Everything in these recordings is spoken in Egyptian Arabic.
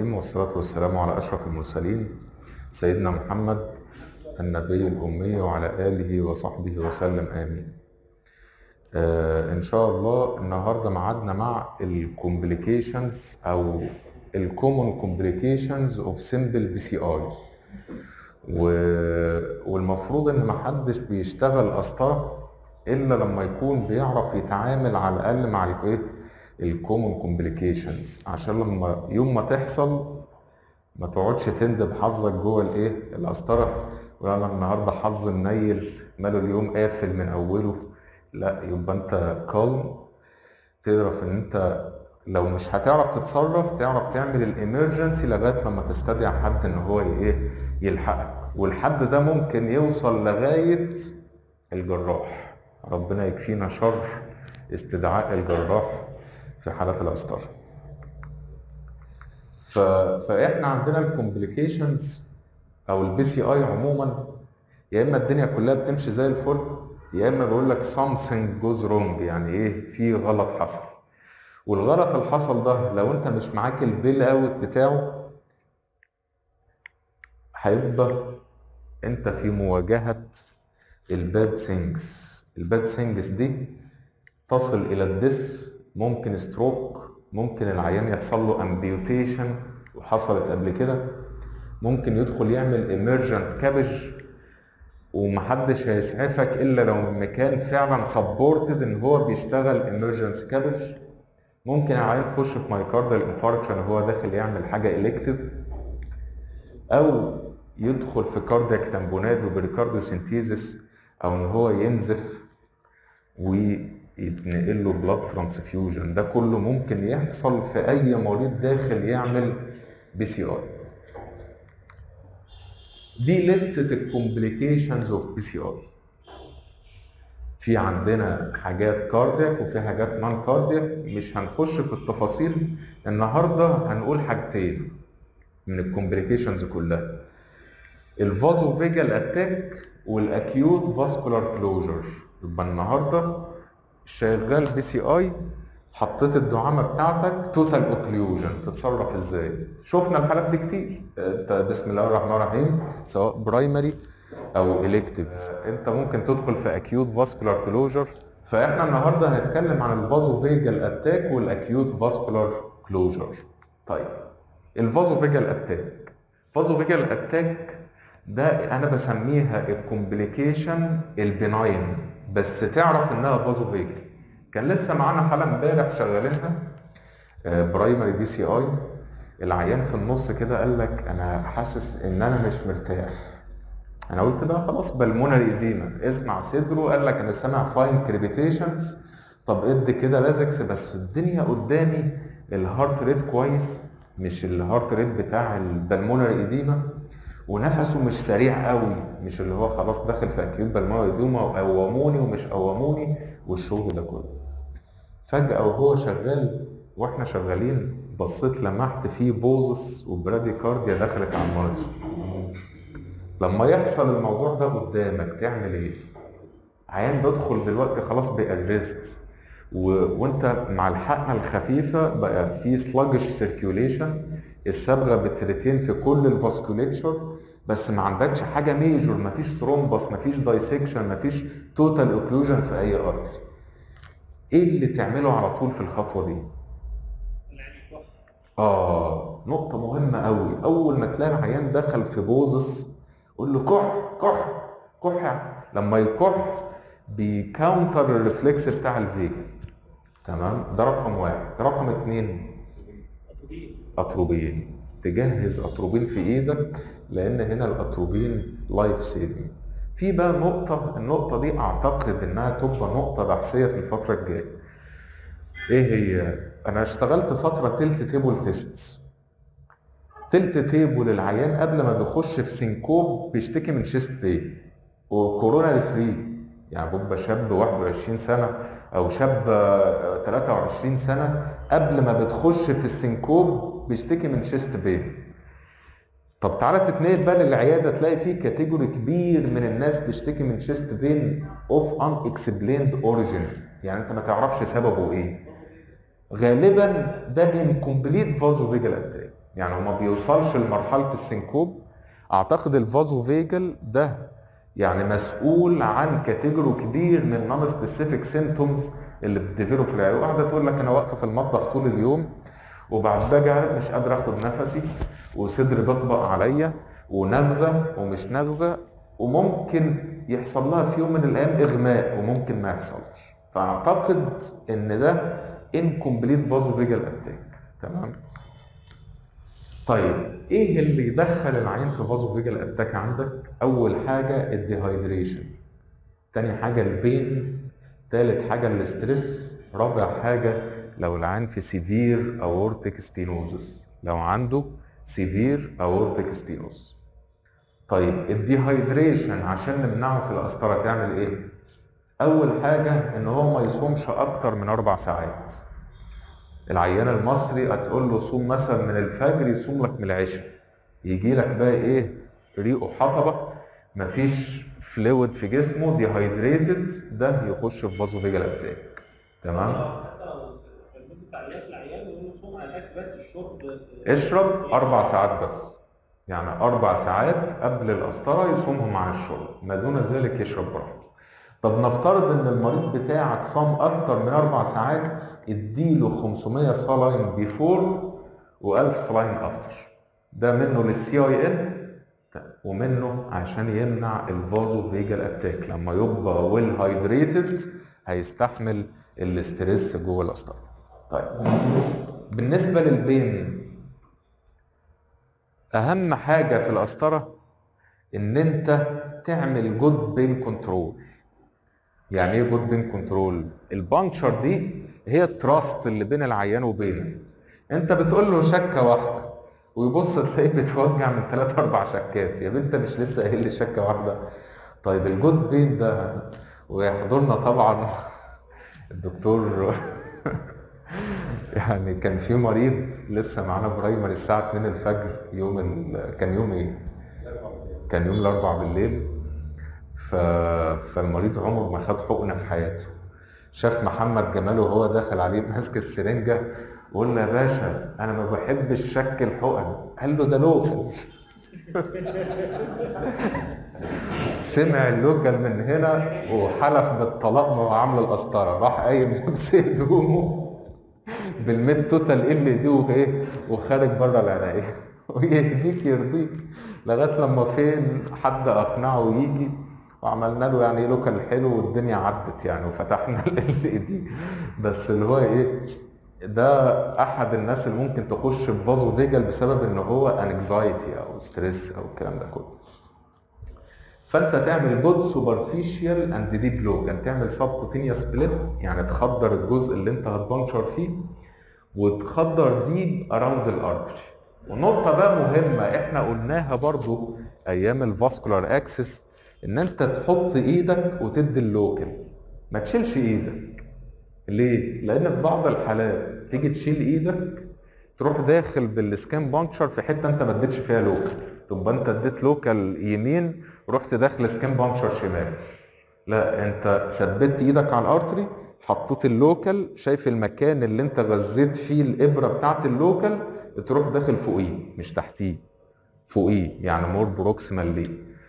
الرحيم والصلاة والسلام على أشرف المرسلين سيدنا محمد النبي الأمي وعلى آله وصحبه وسلم آمين آه إن شاء الله النهاردة معادنا مع الكومبليكيشنز أو الكومون كومبليكيشنز اوف سمبل بي سي اي والمفروض ان محدش بيشتغل قسطره الا لما يكون بيعرف يتعامل على الاقل مع الايه الكومون كومبليكيشنز عشان لما يوم ما تحصل ما تقعدش تندب حظك جوه الايه القسطره ولا النهارده حظ منيل ماله اليوم قافل من اوله لا يبقى انت كالم تعرف ان انت لو مش هتعرف تتصرف تعرف تعمل الامرجنسي لغايه لما تستدعي حد ان هو ايه يلحقك والحد ده ممكن يوصل لغايه الجراح ربنا يكفينا شر استدعاء الجراح في حالات القسطره ف... فاحنا عندنا الكومبليكيشنز او البي سي اي عموما يا اما الدنيا كلها بتمشي زي الفل يا اما بيقول لك something goes wrong يعني ايه في غلط حصل والغلط اللي حصل ده لو انت مش معاك البيل اوت بتاعه هيبقى انت في مواجهة الباد سينجز الباد سينجز دي تصل الى الدس ممكن ستروك ممكن العيان يحصل له امبيوتيشن وحصلت قبل كده ممكن يدخل يعمل ايمرجنت كابج ومحدش هيسعفك الا لو المكان فعلا سبورتد ان هو بيشتغل ايمرجنسي كابج ممكن العيان يخش في مايكاردال انفاركشن وهو داخل يعمل حاجه الكتيف او يدخل في كاردياك تامبونات وبريكارديو سينتيزس او ان هو ينزف ويتنقل له بلاد ترانسفيوجن ده كله ممكن يحصل في اي مريض داخل يعمل بي سي اي دي لستة الكومبليكيشنز اوف بي سي اي في عندنا حاجات كاردياك وفي حاجات نون كاردياك مش هنخش في التفاصيل النهارده هنقول حاجتين من الكومبليكيشنز كلها الفازو فيجال اتاك والاكيوت فاسكولار كلوجر يبقى النهارده شغال بي سي اي حطيت الدعامه بتاعتك توتال اوكليوجن تتصرف ازاي شفنا الحالات دي كتير انت بسم الله الرحمن الرحيم سواء برايمري او الكتيف انت ممكن تدخل في اكيوت فاسكولار كلوجر فاحنا النهارده هنتكلم عن الفازو فيجال اتاك والاكيوت فاسكولار كلوجر طيب الفازو فيجال اتاك فازو فيجال اتاك ده انا بسميها الكومبليكيشن البناين بس تعرف انها فازو فيجال كان لسه معانا حاله امبارح شغالينها برايمري بي سي اي العيان في النص كده قال لك انا حاسس ان انا مش مرتاح انا قلت بقى خلاص بالمونري ايديما اسمع صدره قال لك انا سامع فاين كريبيتيشنز طب ادي كده لازكس بس الدنيا قدامي الهارت ريت كويس مش الهارت ريت بتاع البلمونري ايديما ونفسه مش سريع قوي مش اللي هو خلاص داخل في اكيوت بالمونري ايديما وقوموني ومش قوموني والشغل ده كله فجأة وهو شغال واحنا شغالين بصيت لمحت فيه بوزس وبراديكارديا دخلت على المايوس لما يحصل الموضوع ده قدامك تعمل ايه؟ عيان بدخل دلوقتي خلاص بأرست و... وانت مع الحقنة الخفيفة بقى في سلاجش سيركيوليشن الصبغة بتريتين في كل الفاسكوليتشر بس ما عندكش حاجة ميجور مفيش ثرومبس مفيش دايسكشن مفيش توتال اوكلوجن في أي ارتري ايه اللي تعمله على طول في الخطوة دي؟ اه نقطة مهمة قوي أول ما تلاقي العيان دخل في بوزس قول له كح كح كح لما يكح بيكاونتر الريفلكس بتاع الفيجا تمام ده رقم واحد رقم اتنين أطروبين تجهز أطروبين في إيدك لأن هنا الأطروبين لايف سيفنج في بقى نقطة النقطة دي أعتقد إنها تبقى نقطة بحثية في الفترة الجاية إيه هي؟ أنا اشتغلت فترة تلت تيبل تيست تلت تيبل العيان قبل ما بيخش في سينكوب بيشتكي من شيست بين وكورونا فري يعني بيبقى شاب 21 سنة أو شاب 23 سنة قبل ما بتخش في السينكوب بيشتكي من شيست بين طب تعالى تتنقل بقى للعياده تلاقي فيه كاتيجوري كبير من الناس بيشتكي من شيست بين اوف ان اكسبليند اوريجين يعني انت ما تعرفش سببه ايه غالبا ده انكمبليت فازو فيجال اتاك يعني هو ما بيوصلش لمرحله السنكوب اعتقد الفازو فيجل ده يعني مسؤول عن كاتيجوري كبير من نون سبيسيفيك سيمتومز اللي بتديفلوب في العيال واحده تقول لك انا واقفه في المطبخ طول اليوم وبعد بقى مش قادر اخد نفسي وصدري بيطبق عليا ونغزه ومش نغزه وممكن يحصل لها في يوم من الايام اغماء وممكن ما يحصلش فاعتقد ان ده انكمبليت فازو فيجل اتاك تمام طيب ايه اللي يدخل العين في فازو فيجل اتاك عندك اول حاجه الديهايدريشن تاني حاجه البين تالت حاجه الاسترس رابع حاجه لو العين في سيفير اورتيك ستينوزس لو عنده سيفير اورتيك ستينوز طيب الديهايدريشن عشان نمنعه في القسطره تعمل ايه اول حاجه ان هو ما يصومش اكتر من اربع ساعات العيان المصري هتقول له صوم مثلا من الفجر يصوم لك من العشاء يجي لك بقى ايه ريقه حطبه مفيش فلويد في جسمه ديهايدريتد ده يخش في فازو فيجل اتاك تمام حتى لو المده تعليقات العيان يقول له صوم على الاكل بس الشرب اشرب اربع ساعات بس يعني اربع ساعات قبل القسطره يصومهم عن الشرب ما دون ذلك يشرب براحته طب نفترض ان المريض بتاعك صام اكتر من اربع ساعات اديله 500 صلاين بيفور و1000 صلاين افتر ده منه للسي اي ان ومنه عشان يمنع الفازو فيجل اتاك لما يبقى ويل هايدريتد هيستحمل الاسترس جوه القسطره طيب بالنسبه للبين اهم حاجه في القسطره ان انت تعمل جود بين كنترول يعني ايه جود بين كنترول البانكشر دي هي التراست اللي بين العيان وبينك انت بتقول له شكه واحده ويبص تلاقيه بتوجع من ثلاث اربع شكات يا بنت مش لسه قايل لي شكه واحده طيب الجود بين ده ويحضرنا طبعا الدكتور يعني كان في مريض لسه معانا برايمر الساعه 2 الفجر يوم ال... كان يوم ايه؟ كان يوم الاربعاء بالليل ف... فالمريض عمره ما خد حقنه في حياته شاف محمد جمال وهو داخل عليه ماسك السرنجه وقول له يا باشا انا ما بحبش شك الحقن قال له ده لوكال سمع اللوكال من هنا وحلف بالطلاق ما هو عامل القسطره راح قايم لابس هدومه بالميد توتال ال دي وايه وخارج بره العنايه ويهديك يرضيك لغايه لما فين حد اقنعه يجي وعملنا له يعني لوكال حلو والدنيا عدت يعني وفتحنا ال دي بس اللي هو ايه ده احد الناس اللي ممكن تخش بفازو فيجل بسبب ان هو انكزايتي او ستريس او الكلام ده كله فانت تعمل جود سوبرفيشال اند ديب لوكال تعمل سبكوتينيوس سبليت يعني تخدر الجزء اللي انت هتبنشر فيه وتخدر ديب اراوند الارتري ونقطة بقى مهمة احنا قلناها برضو ايام الفاسكولار اكسس ان انت تحط ايدك وتدي اللوكل ما تشيلش ايدك ليه؟ لان في بعض الحالات تيجي تشيل ايدك تروح داخل بالسكان بانكشر في حته انت ما اديتش فيها لوكال تبقى انت اديت لوكال يمين رحت داخل سكان بانكشر شمال لا انت ثبت ايدك على الارتري حطيت اللوكال شايف المكان اللي انت غذيت فيه الابره بتاعت اللوكال تروح داخل فوقيه مش تحتيه فوقيه يعني مور بروكسيمال ليه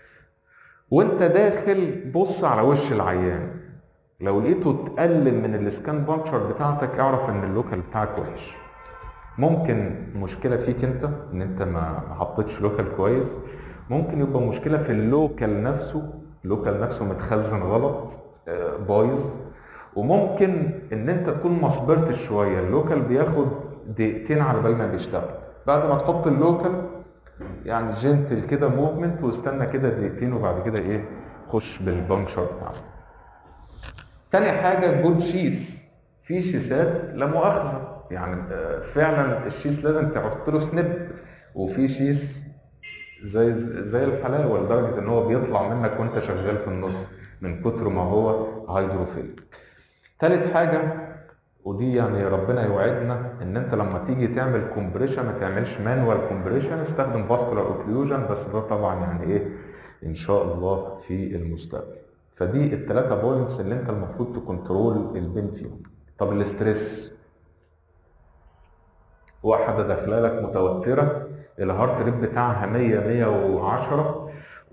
وانت داخل بص على وش العيان لو لقيته اتقلل من السكان بانكشر بتاعتك اعرف ان اللوكال بتاعك وحش ممكن مشكله فيك انت ان انت ما حطيتش لوكال كويس ممكن يبقى مشكله في اللوكال نفسه اللوكال نفسه متخزن غلط آه، بايظ وممكن ان انت تكون ما صبرتش شويه اللوكال بياخد دقيقتين على بال ما بيشتغل بعد ما تحط اللوكال يعني جنتل كده موفمنت واستنى كده دقيقتين وبعد كده ايه خش بالبنكشر بتاعتك تاني حاجة جود شيس في شيسات لا مؤاخذة يعني آه، فعلا الشيس لازم تحط له سنب وفي شيس زي زي الحلاوة لدرجة ان هو بيطلع منك وانت شغال في النص من كتر ما هو هيدروفيليك تالت حاجة ودي يعني ربنا يوعدنا ان انت لما تيجي تعمل كومبريشن ما تعملش مانوال كومبريشن استخدم فاسكولار اوكلوجن بس ده طبعا يعني ايه ان شاء الله في المستقبل فدي الثلاثه بوينتس اللي انت المفروض تكنترول البين فيهم طب الاستريس واحده داخله لك متوتره الهارت ريت بتاعها 100 110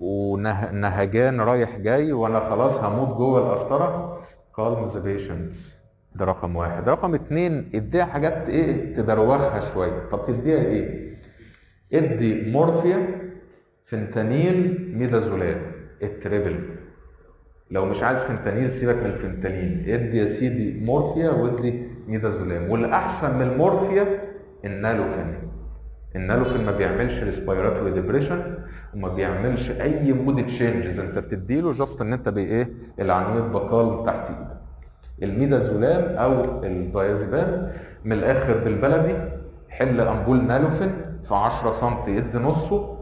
ونهجان رايح جاي وانا خلاص هموت جوه القسطره calm the patient ده رقم واحد رقم اتنين اديها حاجات ايه تدروخها شويه طب تديها ايه ادي مورفيا فنتانيل ميدازولام التريبل لو مش عايز فنتانيل سيبك من الفنتانيل ادي يا سيدي مورفيا وادي ميدازولام والاحسن من المورفيا النالوفين النالوفين ما بيعملش ريسبيراتوري ديبريشن وما بيعملش اي مود تشينجز انت بتديله جاست ان انت بايه العنويه بقال تحت ايدك الميدازولام او الدايازيبام من الاخر بالبلدي حل امبول نالوفين في 10 سم ادي نصه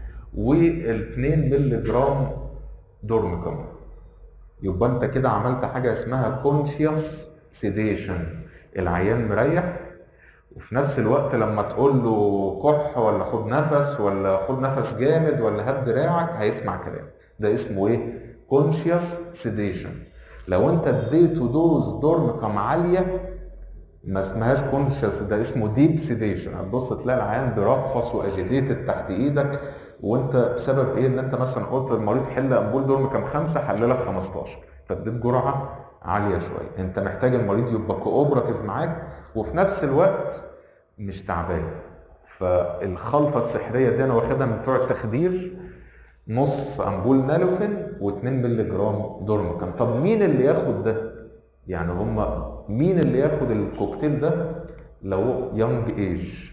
و2 مللي جرام دورميكم يبقى انت كده عملت حاجه اسمها كونشيوس سيديشن العيان مريح وفي نفس الوقت لما تقول له كح ولا خد نفس ولا خد نفس جامد ولا هد دراعك هيسمع كلام ده اسمه ايه كونشيوس سيديشن لو انت اديته دوز دورميكم عاليه ما اسمهاش كونشيوس ده اسمه ديب سيديشن هتبص تلاقي العيان بيرفص واجيتيتد تحت ايدك وانت بسبب ايه ان انت مثلا قلت للمريض حل امبول دورميكم خمسه حللك 15 فاديت جرعه عاليه شويه انت محتاج المريض يبقى كوبراتيف معاك وفي نفس الوقت مش تعبان فالخلطه السحريه دي انا واخدها من بتوع التخدير نص امبول نالوفين و2 مللي جرام دورميكم طب مين اللي ياخد ده يعني هم مين اللي ياخد الكوكتيل ده لو يونج ايج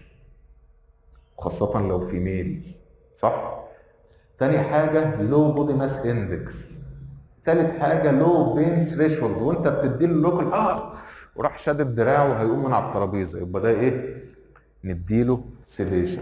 خاصة لو فيميل صح؟ تاني حاجة لو بودي ماس اندكس تالت حاجة لو بين ثريشولد وانت بتدي له لوكال اه وراح شادد دراعه وهيقوم من على الترابيزة يبقى ده ايه؟ نديله سيديشن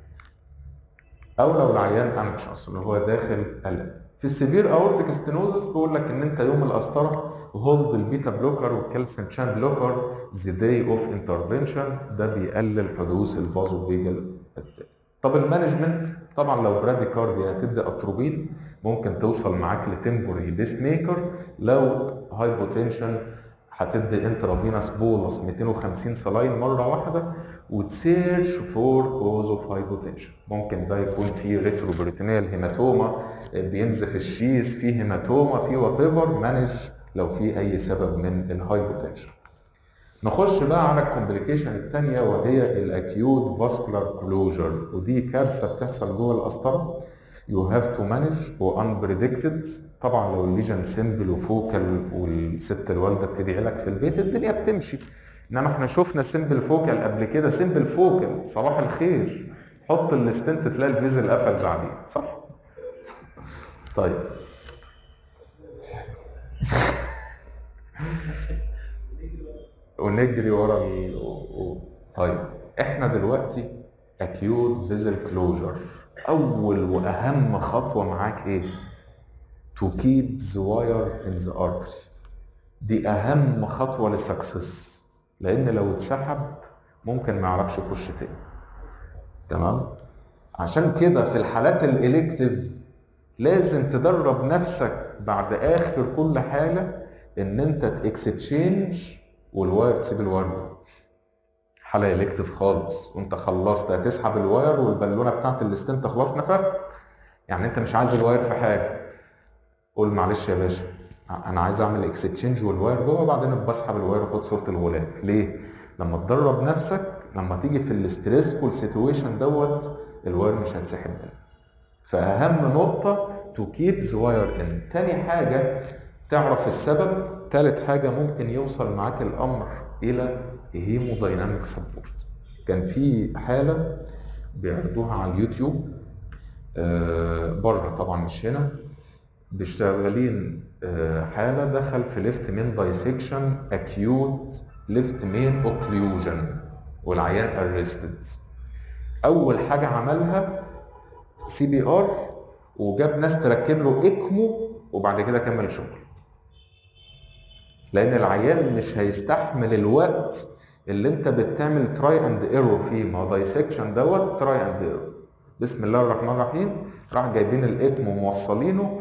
او لو العيان انكشس اللي هو داخل قلق في السيفير اورتيك ستينوزس بيقول لك ان انت يوم القسطره هولد البيتا بلوكر والكالسيوم شان بلوكر ذا داي اوف انترفنشن ده بيقلل حدوث الفازو فيجل طب المانجمنت طبعا لو براديكارديا هتدي اتروبين ممكن توصل معاك لتمبوري بيس ميكر لو هايبوتنشن هتدي انترافينوس بولس 250 سلاين مره واحده وتسيرش فور كوز اوف هايبوتنشن ممكن ده يكون في ريتروبريتينيال هيماتوما بينزف الشيس في هيماتوما في وات ايفر مانج لو في اي سبب من الهايبوتنشن نخش بقى على الكومبليكيشن الثانيه وهي الاكيوت فاسكولار كلوجر ودي كارثه بتحصل جوه القسطره يو هاف تو مانج وانبريدكتد طبعا لو الليجن سيمبل وفوكال والست الوالده بتدعي لك في البيت الدنيا بتمشي انما احنا شفنا سيمبل فوكال قبل كده سيمبل فوكال صباح الخير حط الستنت تلاقي الفيزل قفل بعدين صح طيب ونجري ورا ال... و... طيب احنا دلوقتي acute فيزل كلوجر اول واهم خطوه معاك ايه to keep the wire in the artery دي اهم خطوه للسكسس لان لو اتسحب ممكن ما يعرفش يخش تاني تمام عشان كده في الحالات الالكتيف لازم تدرب نفسك بعد اخر كل حاله ان انت تاكستشينج والواير تسيب الواير حاله الكتيف خالص وانت خلصت هتسحب الواير والبالونه بتاعت الاستنت خلاص نفخت يعني انت مش عايز الواير في حاجه قول معلش يا باشا انا عايز اعمل اكستشينج والواير جوه وبعدين بسحب الواير واخد صوره الغلاف ليه لما تدرب نفسك لما تيجي في الاستريسفول سيتويشن دوت الواير مش هتسحب منك فاهم نقطه تو كيب ذا واير ان تاني حاجه تعرف السبب تالت حاجه ممكن يوصل معاك الامر الى هيمودايناميك سبورت كان في حاله بيعرضوها على اليوتيوب آه بره طبعا مش هنا بيشتغلين آه حاله دخل في ليفت مين دايسكشن اكيوت ليفت مين اوكليوجن والعيان ارستد اول حاجه عملها سي بي ار وجاب ناس تركب له اكمو وبعد كده كمل شغل لان العيان مش هيستحمل الوقت اللي انت بتعمل تراي اند ايرور فيه ما هو دايسكشن دوت تراي اند ايرور بسم الله الرحمن الرحيم راح جايبين الاكمو موصلينه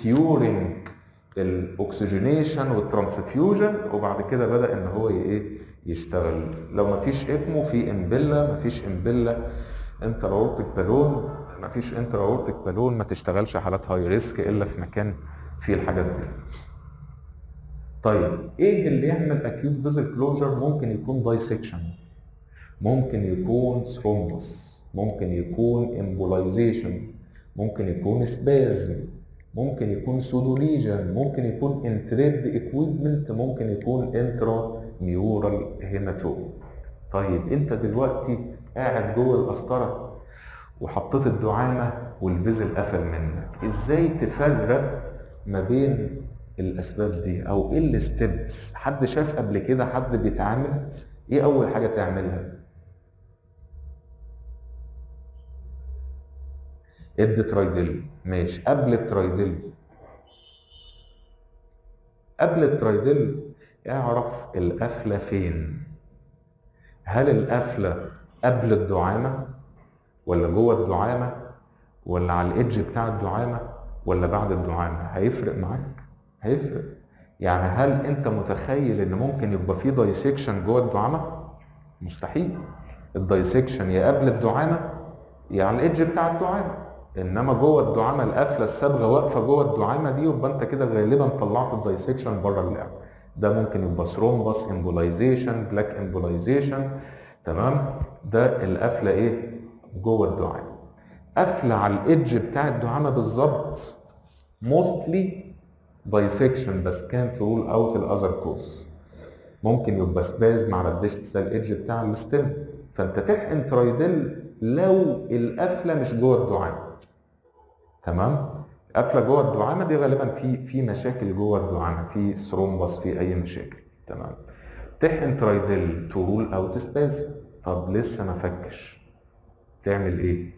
سكيورنج الاكسجينيشن والترانسفيوجن وبعد كده بدا ان هو ايه يشتغل لو مفيش اكمو في امبيلا مفيش امبيلا انترا اورتيك بالون مفيش انترا اورتيك بالون ما تشتغلش حالات هاي ريسك الا في مكان فيه الحاجات دي طيب ايه اللي يعمل اكيوت فيزل كلوجر ممكن يكون دايسكشن ممكن يكون ثرومبس ممكن يكون امبولايزيشن ممكن يكون سبازم ممكن يكون سودوليجن ممكن يكون انتريد اكويبمنت ممكن يكون انترا ميورال هيماتوم طيب انت دلوقتي قاعد جوه القسطره وحطيت الدعامه والفيزل قفل منك ازاي تفرق ما بين الاسباب دي او ايه الستبس حد شاف قبل كده حد بيتعامل ايه اول حاجه تعملها ادي ترايدل ماشي قبل الترايدل قبل الترايدل اعرف القفله فين هل القفله قبل الدعامه ولا جوه الدعامه ولا على الايدج بتاع الدعامه ولا بعد الدعامه هيفرق معاك هيفرق يعني هل انت متخيل ان ممكن يبقى في دايسكشن جوه الدعامه مستحيل الدايسكشن يا قبل الدعامه يا على الايدج بتاع الدعامه انما جوه الدعامه القفله الصبغه واقفه جوه الدعامه دي يبقى انت كده غالبا طلعت الدايسكشن بره اللعبه ده ممكن يبقى ثرومبس امبولايزيشن بلاك امبولايزيشن تمام ده القفله ايه جوه الدعامه قفله على الايدج بتاع الدعامه بالظبط موستلي دايسكشن بس كانت رول اوت الاذر كوز ممكن يبقى سبازم على الديجيتال ايدج بتاع الستيم فانت تحقن ترايدل لو القفله مش جوه الدعامه تمام قفله جوه الدعامه دي غالبا في في مشاكل جوه الدعامه في ثرومبس في اي مشاكل تمام تحقن ترايدل تو رول اوت سبازم طب لسه ما فكش تعمل ايه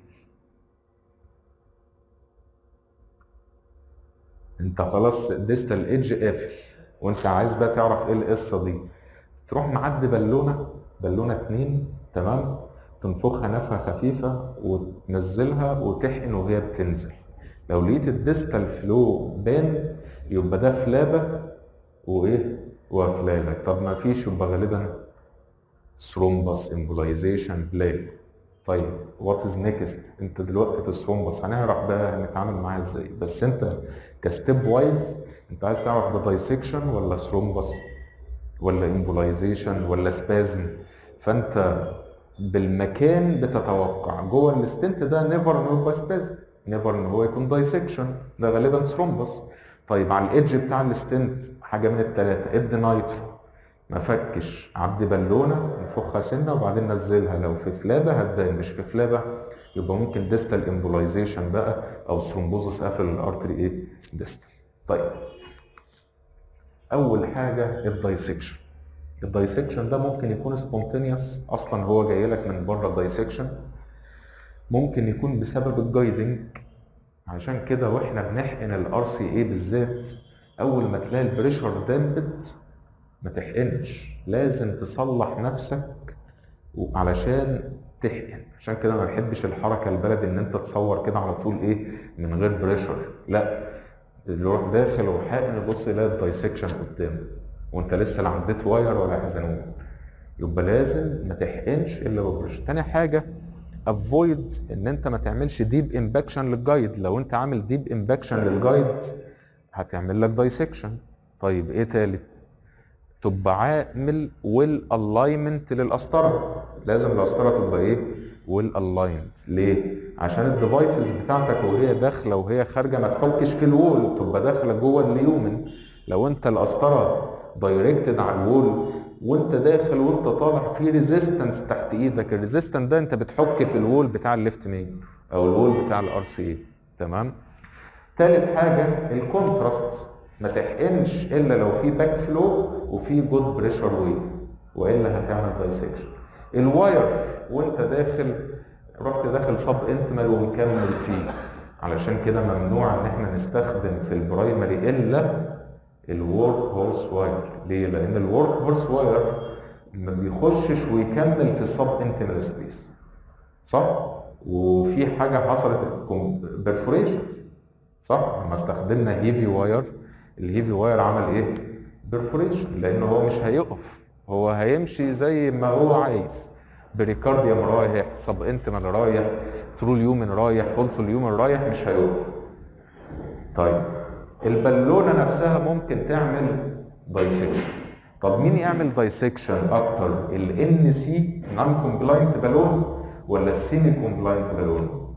انت خلاص ديستال ايدج قافل وانت عايز بقى تعرف ايه القصه دي تروح معدي بالونه بالونه اتنين تمام تنفخها نفخه خفيفه وتنزلها وتحقن وهي بتنزل لو لقيت الديستال فلو بان يبقى ده فلابه وايه وفلالك طب ما فيش يبقى غالبا ثرومبس امبولايزيشن بلاك طيب وات از نيكست انت دلوقتي في الثرومبس هنعرف بقى هنتعامل معاها ازاي بس انت كستيب وايز انت عايز تعرف ده دايسكشن ولا ثرومبس ولا امبولايزيشن ولا سبازم فانت بالمكان بتتوقع جوه الستنت ده نيفر ان هو سبازم نيفر ان هو يكون دايسكشن ده غالبا ثرومبس طيب على الايدج بتاع الستنت حاجه من الثلاثه ادي نايترو ما فكش عدي بالونه انفخها سنه وبعدين نزلها لو في فلابه هتبان مش في فلابه يبقى ممكن ديستال امبولايزيشن بقى او ثرومبوزس قافل الارتري ايه ديستال طيب اول حاجه الدايسكشن الدايسكشن ده ممكن يكون سبونتينيوس اصلا هو جاي لك من بره الدايسكشن ممكن يكون بسبب الجايدنج عشان كده واحنا بنحقن الار سي اي بالذات اول ما تلاقي البريشر دامبت ما تحقنش لازم تصلح نفسك علشان تحقن عشان كده ما بحبش الحركه البلدي ان انت تصور كده على طول ايه من غير بريشر لا اللي يروح داخل وحاقن يبص يلاقي الدايسكشن قدامه وانت لسه لا عديت واير ولا حزنون يبقى لازم ما تحقنش الا ببريشر تاني حاجه افويد ان انت ما تعملش ديب امباكشن للجايد لو انت عامل ديب امباكشن للجايد هتعمل لك دايسكشن طيب ايه تالت تبقى عامل ويل الاينمنت للقسطره لازم القسطره تبقى ايه ويل الايند ليه عشان الديفايسز بتاعتك وهي داخله وهي خارجه ما تحكش في الوول تبقى داخله جوه اليومن لو انت القسطره دايركتد على الوول وانت داخل وانت طالع في ريزيستنس تحت ايدك الريزيستنس ده انت بتحك في الوول بتاع الليفت مين او الوول بتاع الار سي تمام تالت حاجه الكونتراست ما تحقنش الا لو في باك فلو وفي جود بريشر ويف والا هتعمل دايسكشن الواير وانت داخل رحت داخل صب انتمال ومكمل فيه علشان كده ممنوع ان احنا نستخدم في البرايمري الا الورك هورس واير ليه؟ لان الورك هورس واير ما بيخشش ويكمل في الصب انتمال سبيس صح؟ وفي حاجه حصلت برفوريشن صح؟ لما استخدمنا هيفي واير الهيفي واير عمل ايه؟ برفوريشن لان هو مش هيقف هو هيمشي زي ما هو عايز بريكارديوم رايح سب انتمال رايح ترو اليومن رايح فولس اليومن رايح مش هيقف طيب البالونه نفسها ممكن تعمل دايسكشن طب مين يعمل دايسكشن اكتر الان سي نون كومبلاينت بالون ولا السيمي كومبلاينت بالون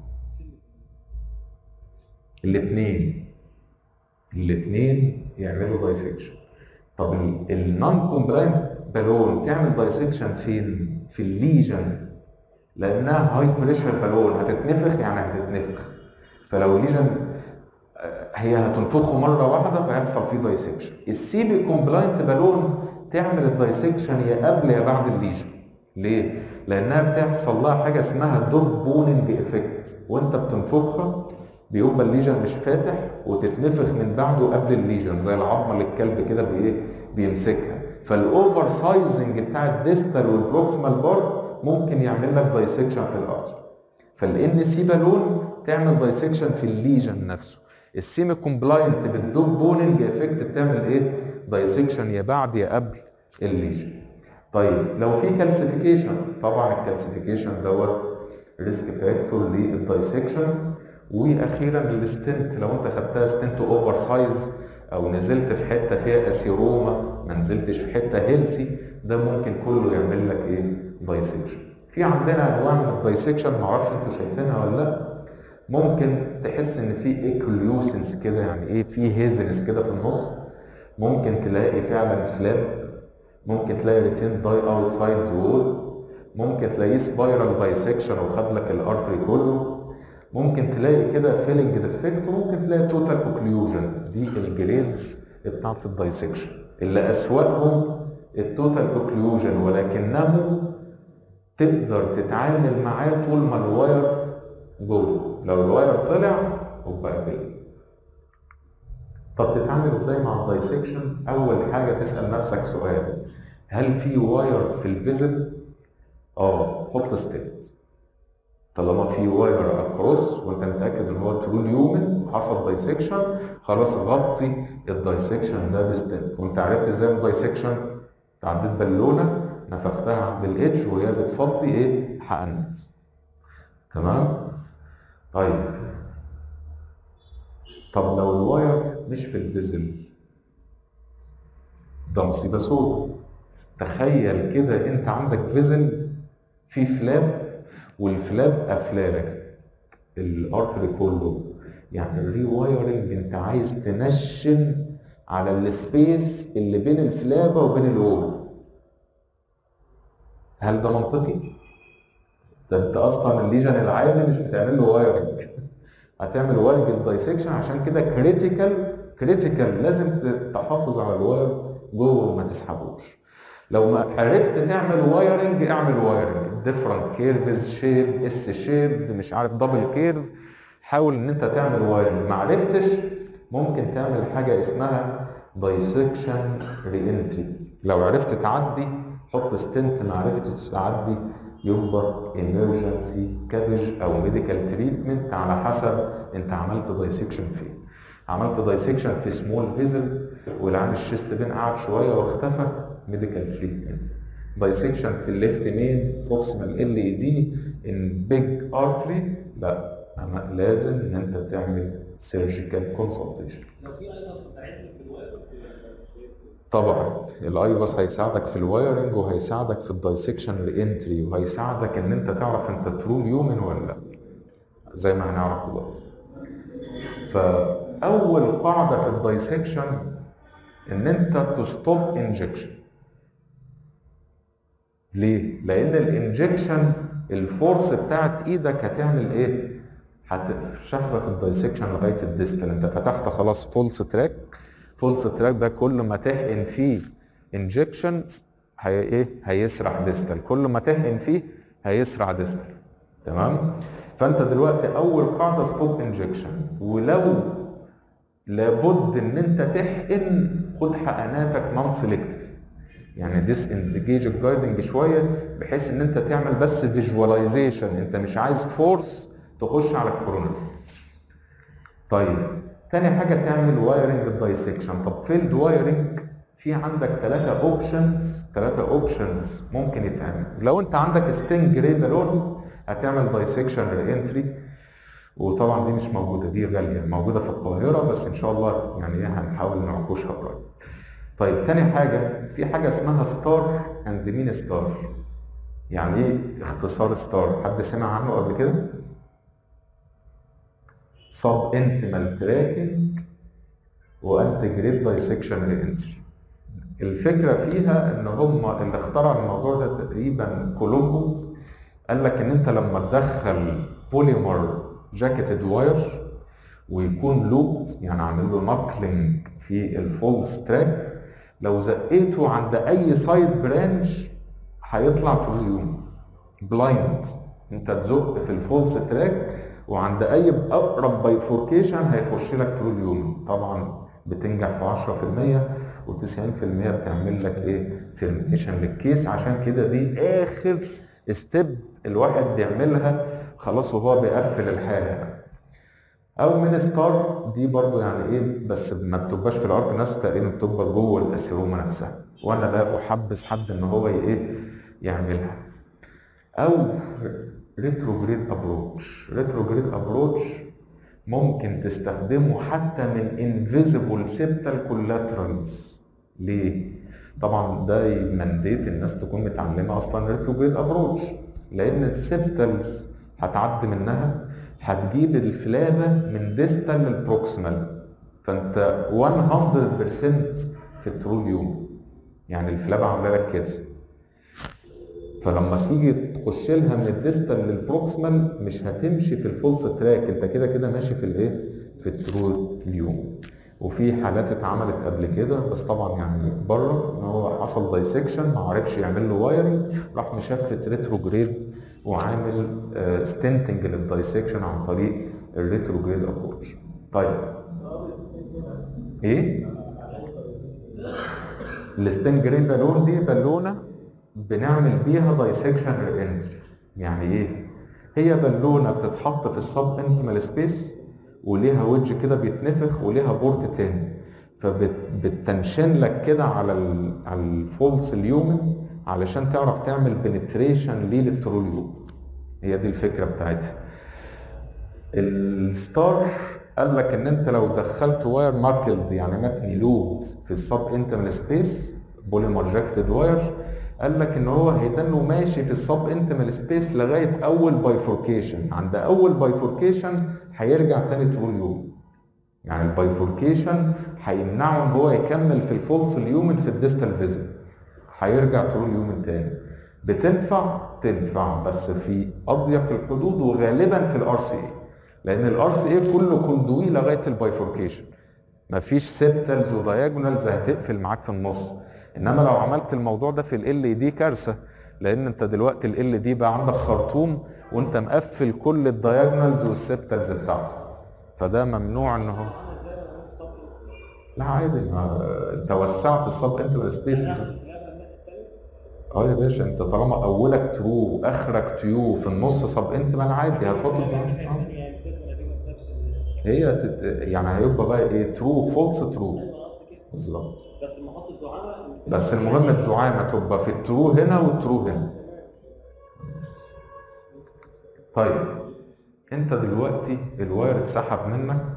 الاثنين الاثنين يعملوا دايسكشن طب النون كومبلاينت بالون تعمل دايسكشن فين في الليجن لانها هاي بريشر بالون هتتنفخ يعني هتتنفخ فلو الليجن هي هتنفخه مره واحده فيحصل فيه دايسكشن السيبي كومبلاينت بالون تعمل الدايسكشن يا قبل يا بعد الليجن ليه لانها بتحصل لها حاجه اسمها دوب بوننج افكت وانت بتنفخها بيبقى الليجن مش فاتح وتتنفخ من بعده قبل الليجن زي العظمه اللي الكلب كده بايه بيمسكها فالاوفر سايزنج بتاع الديستال والبروكسيمال بار ممكن يعمل لك دايسكشن في الارتر فالان سي بالون تعمل دايسكشن في الليجن نفسه السيمي كومبلاينت بالدوب بوننج افكت بتعمل ايه دايسكشن يا بعد يا قبل الليجن طيب لو في كالسيفيكيشن طبعا الكالسيفيكيشن دوت ريسك فاكتور للدايسكشن واخيرا الستنت لو انت خدتها ستنت اوفر سايز او نزلت في حته فيها اسيروما ما نزلتش في حته هيلسي ده ممكن كله يعمل لك ايه دايسكشن في عندنا انواع من الدايسكشن ما اعرفش انتوا شايفينها ولا لا ممكن تحس ان في ايكوليوسنس كده يعني ايه في هيزنس كده في النص ممكن تلاقي فعلا فلاب ممكن تلاقي ريتين داي اوت سايدز وول ممكن تلاقيه سبايرال دايسكشن وخد لك الارتري كله ممكن تلاقي كده فيلنج ديفكت وممكن تلاقي توتال اوكليوجن دي الجريدز بتاعت الدايسكشن اللي اسوأهم التوتال اوكليوجن ولكنه تقدر تتعامل معاه طول ما الواير جوه لو الواير طلع يبقى قبل طب تتعامل ازاي مع الدايسكشن اول حاجه تسال نفسك سؤال هل في واير في الفيزل اه حط ستيت طالما في واير اكروس وانت متاكد ان هو ترو اليومن حصل دايسكشن خلاص غطي الدايسكشن ده بستيب وانت عرفت ازاي الدايسكشن عديت بالونه نفختها عند الاتش وهي بتفضي ايه حقنت تمام طيب طب لو الواير مش في الفيزل ده مصيبه سودة تخيل كده انت عندك فيزل في فلاب والفلاب قافلالك الارتري كله يعني الري وايرنج انت عايز تنشن على السبيس اللي بين الفلابه وبين الوول هل ده منطقي؟ ده انت اصلا الليجن العادي مش بتعمل له وايرنج هتعمل وايرنج دايسكشن عشان كده كريتيكال كريتيكال لازم تحافظ على الواير جوه وما تسحبوش لو ما عرفت تعمل وايرنج اعمل وايرنج ديفرنت كيرفز شيب اس شيب مش عارف دبل كيرف حاول ان انت تعمل وايرنج ما عرفتش ممكن تعمل حاجه اسمها دايسكشن ري انتري لو عرفت تعدي حط ستنت ما عرفتش تعدي يبقى ايمرجنسي كابج او ميديكال تريتمنت على حسب انت عملت دايسكشن فين عملت دايسكشن في سمول فيزل والعين الشيست بين قعد شويه واختفى ميديكال تريتمنت دايسكشن في الليفت مين بروكسيمال ال اي دي ان بيج ارتري لا أما لازم ان انت تعمل سيرجيكال كونسلتيشن لو في ايضا تساعدني في الوقت طبعا الايبس هيساعدك في الوايرنج وهيساعدك في الدايسكشن رينتري وهيساعدك ان انت تعرف انت ترو هيومن ولا لا زي ما هنعرف دلوقتي فاول قاعده في الدايسكشن ان انت تستوب انجكشن ليه لان الانجكشن الفورس بتاعت ايدك هتعمل ايه هتشفط الدايسكشن لغايه الديستال انت فتحت خلاص فولس تراك فولس تراك ده كل ما تحقن فيه انجكشن هي ايه هيسرع ديستال كل ما تحقن فيه هيسرع ديستال تمام فانت دلوقتي اول قاعده ستوب انجكشن ولو لابد ان انت تحقن خد حقناتك نون سيلكتيف يعني ديس انجيج الجايدنج شويه بحيث ان انت تعمل بس فيجواليزيشن انت مش عايز فورس تخش على الكورونا طيب تاني حاجه تعمل وايرنج الدايسكشن طب فيلد وايرنج في عندك ثلاثة اوبشنز ثلاثة اوبشنز ممكن يتعمل لو انت عندك ستينج جراي بالون هتعمل دايسكشن رينتري وطبعا دي مش موجودة دي غالية موجودة في القاهرة بس ان شاء الله يعني إيه هنحاول نعكشها قريب طيب تاني حاجة في حاجة اسمها ستار اند مين ستار يعني ايه اختصار ستار حد سمع عنه قبل كده سب انتمال تراكنج وانتجريت دايسكشن رينتري الفكره فيها ان هم اللي اخترع الموضوع ده تقريبا كولومبو قال لك ان انت لما تدخل بوليمر جاكيتد واير ويكون لوبد يعني عامل له نقلنج في الفولس تراك لو زقيته عند اي سايد برانش هيطلع طول يوم بلايند انت تزق في الفولس تراك وعند اي اقرب بايفوركيشن هيخش لك طول اليوم طبعا بتنجح في 10% و90% بتعمل لك ايه ترمينيشن للكيس عشان كده دي اخر ستيب الواحد بيعملها خلاص وهو بيقفل الحاله يعني. او من ستار دي برضو يعني ايه بس ما بتبقاش في الارض نفسه تقريبا بتبقى جوه الاسيروما نفسها وانا لا احبذ حد ان هو ايه يعملها او ريتروجريد ابروتش ريتروجريد ابروتش ممكن تستخدمه حتى من انفيزيبل سيبتال كولاترالز ليه طبعا ده منديت الناس تكون متعلمه اصلا ريتروجريد ابروتش لان السيبتالز هتعدي منها هتجيب الفلابه من ديستال للبروكسيمال فانت 100% في الترول يوم يعني الفلابه عامله لك كده فلما تيجي تخش لها من الديستال للبروكسيمال مش هتمشي في الفولس تراك انت كده كده ماشي في الايه في الترول اليوم وفي حالات اتعملت قبل كده بس طبعا يعني بره ان هو حصل دايسكشن ما عرفش يعمل له وايرنج راح مشفت ريتروجريد وعامل ستنتنج للدايسكشن عن طريق الريتروجريد ابروتش طيب ايه الستنجرين بالون دي بالونه بنعمل بيها دايسكشن رينتري يعني ايه هي بالونه بتتحط في السب انتمال سبيس وليها ويدج كده بيتنفخ وليها بورت تاني فبتنشن لك كده على ال على الفولس اليومن علشان تعرف تعمل بنتريشن ليه للتروليوم هي دي الفكره بتاعتها الستار قال لك ان انت لو دخلت واير ماركلد يعني متني لود في السب انتمال سبيس بوليمر جاكتد واير قال لك ان هو هيدنه ماشي في السب انتمال سبيس لغايه اول بايفوركيشن عند اول بايفوركيشن هيرجع تاني ترول يوم يعني البايفوركيشن هيمنعه ان هو يكمل في الفولس اليومن في الديستال فيزل هيرجع ترول يومن تاني بتنفع تنفع بس في اضيق الحدود وغالبا في الار سي اي لان الار سي اي كله كوندوي لغايه البايفوركيشن مفيش سيبتلز ودايجونالز هتقفل معاك في النص انما لو عملت الموضوع ده في ال دي كارثه لان انت دلوقتي ال دي بقى عندك خرطوم وانت مقفل كل الدايجونالز والسيبتلز بتاعته فده ممنوع ان هو لا عادي ما انت وسعت السب انترال سبيس اه يا باشا انت طالما اولك ترو واخرك تيو في النص سب انتمال عادي هتحط آه. هي تت... يعني هيبقى بقى ايه ترو فولس ترو بالظبط بس لما احط الدعامه بس المهم الدعامه تبقى في الترو هنا والترو هنا طيب انت دلوقتي الواير اتسحب منك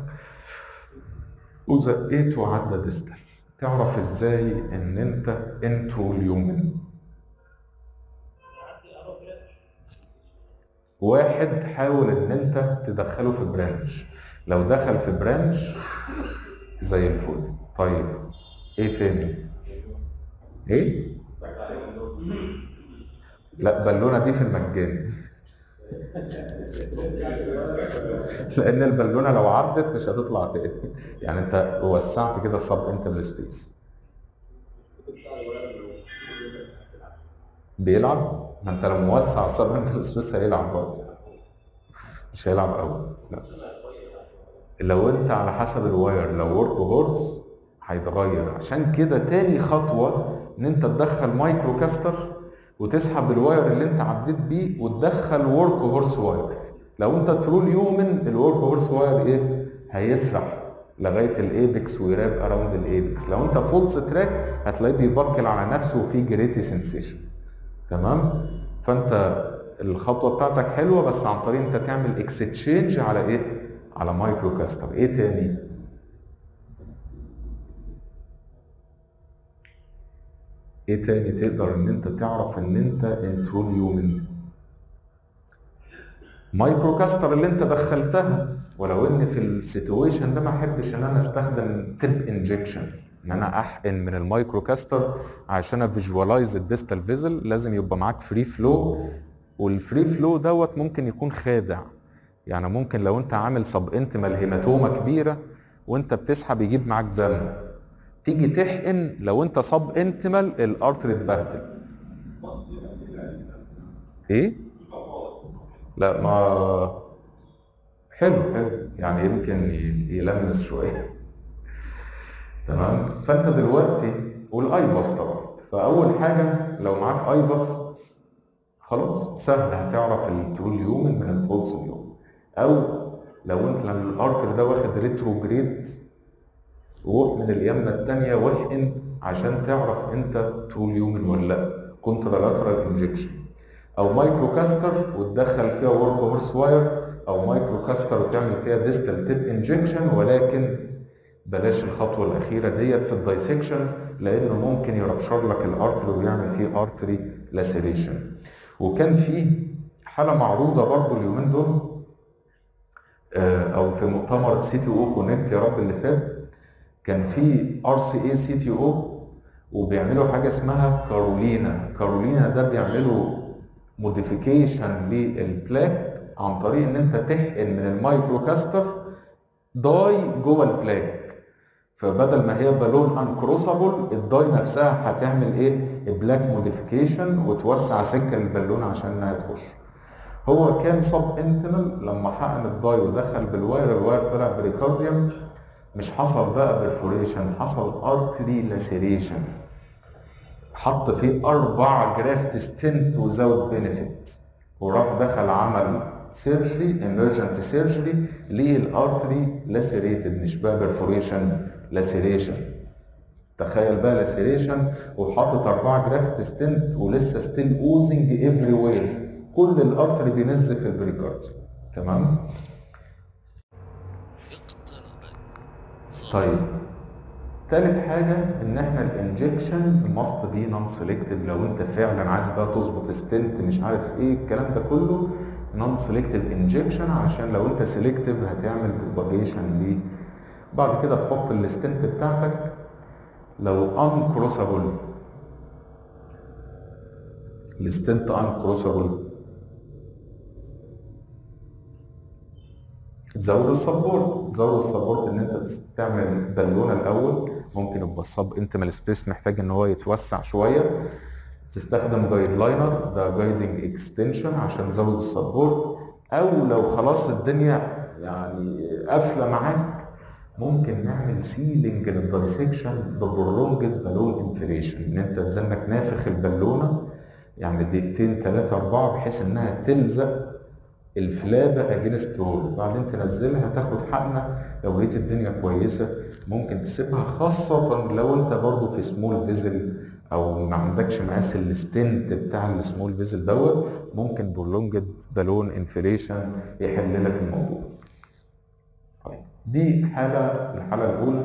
وزقيته وعدى ديستال تعرف ازاي ان انت انترو اليومن واحد حاول ان انت تدخله في برانش لو دخل في برانش زي الفل طيب ايه تاني ايه لا بالونه دي في المجاني لان البالونه لو عدت مش هتطلع تاني يعني انت وسعت كده السب انترنال سبيس بيلعب ما انت لو موسع السب انترنال سبيس هيلعب برضه مش هيلعب قوي لا لو انت على حسب الواير لو ورك هورس هيتغير عشان كده تاني خطوه ان انت تدخل مايكرو كاستر وتسحب الواير اللي انت عديت بيه وتدخل ورك هورس واير لو انت ترول يومن الورك هورس واير ايه هيسرح لغايه الايبكس ويراب اراوند الايبكس لو انت فولس تراك هتلاقيه بيبكل على نفسه وفيه جريتي سنسيشن تمام فانت الخطوه بتاعتك حلوه بس عن طريق انت تعمل اكستشينج على ايه على مايكرو كاستر ايه تاني ايه تاني تقدر ان انت تعرف ان انت انترول هيومن مايكرو كاستر اللي انت دخلتها ولو ان في السيتويشن ده ما احبش ان انا استخدم تيب انجكشن ان انا احقن من المايكرو كاستر عشان افيجوالايز الديستال فيزل لازم يبقى معاك فري فلو والفري فلو دوت ممكن يكون خادع يعني ممكن لو انت عامل سب انتمال هيماتوما كبيره وانت بتسحب يجيب معاك دم تيجي تحقن لو انت سب انتمال الارتري اتبهدل ايه لا ما حلو حلو يعني يمكن ي- يلمس شويه تمام فانت دلوقتي والايباس طبعا فاول حاجه لو معاك ايباس خلاص سهل هتعرف الترول يومن من الفولس يوم او لو انت لما الارتر ده واخد ريتروجريد روح من اليمنه الثانيه واحقن عشان تعرف انت ترول يومن ولا لا كونترالاترال انجكشن او مايكرو كاستر وتدخل فيها ورك هورس واير او مايكرو كاستر وتعمل فيها ديستال تيب انجكشن ولكن بلاش الخطوه الاخيره ديت في الدايسكشن لانه ممكن يربشر لك الارتري ويعمل فيه ارتري لاسيريشن وكان في حاله معروضه برضو اليومين دول آه، او في مؤتمر سي تي او كونكت يا رب اللي فات كان في ار سي اي سي تي او وبيعملوا حاجه اسمها كارولينا كارولينا ده بيعملوا موديفيكيشن للبلاك عن طريق ان انت تحقن من المايكرو كاستر داي جوه البلاك فبدل ما هي بالون انكروسابل الداي نفسها هتعمل ايه بلاك موديفيكيشن وتوسع سكه البالون عشان انها تخش هو كان سب انتمال لما حقن الداي ودخل بالواير الواير طلع بريكارديوم مش حصل بقى برفوريشن حصل ارتري لاسيريشن حط فيه اربع جرافت ستنت وزود بينيفيت وراح دخل عمل سيرجري ايمرجنت سيرجري ليه الارتري لاسيريتد مش بقى برفوريشن لاسيريشن تخيل بقى لاسيريشن وحاطط اربعه جرافت ستنت ولسه ستيل اوزنج افري وير كل الارتري بينزف البريكارد تمام طيب تالت حاجة إن إحنا الانجكشنز ماست بي نون سيلكتيف لو أنت فعلا عايز بقى تظبط ستنت مش عارف إيه الكلام ده كله نون سيلكتيف انجكشن عشان لو أنت سيلكتيف هتعمل بروباجيشن ليه بعد كده تحط الستنت بتاعتك لو ان كروسابل الستنت ان كروسابل تزود السبورت تزود السبورت ان انت تعمل بالونه الاول ممكن يبقى الصب انتمال سبيس محتاج ان هو يتوسع شويه تستخدم جايد لاينر ده جايدنج اكستنشن عشان تزود السبورت او لو خلاص الدنيا يعني قافله معاك ممكن نعمل سيلينج للدايسكشن ببرونجد بالون انفليشن ان انت تدنك نافخ البالونه يعني دقيقتين ثلاثه اربعه بحيث انها تلزق الفلابة اجينست وول وبعدين تنزلها تاخد حقنة لو لقيت الدنيا كويسة ممكن تسيبها خاصة لو انت برضو في سمول فيزل او ما عندكش مقاس الستنت بتاع السمول فيزل دوت ممكن برولونجد بالون انفليشن يحل لك الموضوع طيب دي حالة الحالة الأولى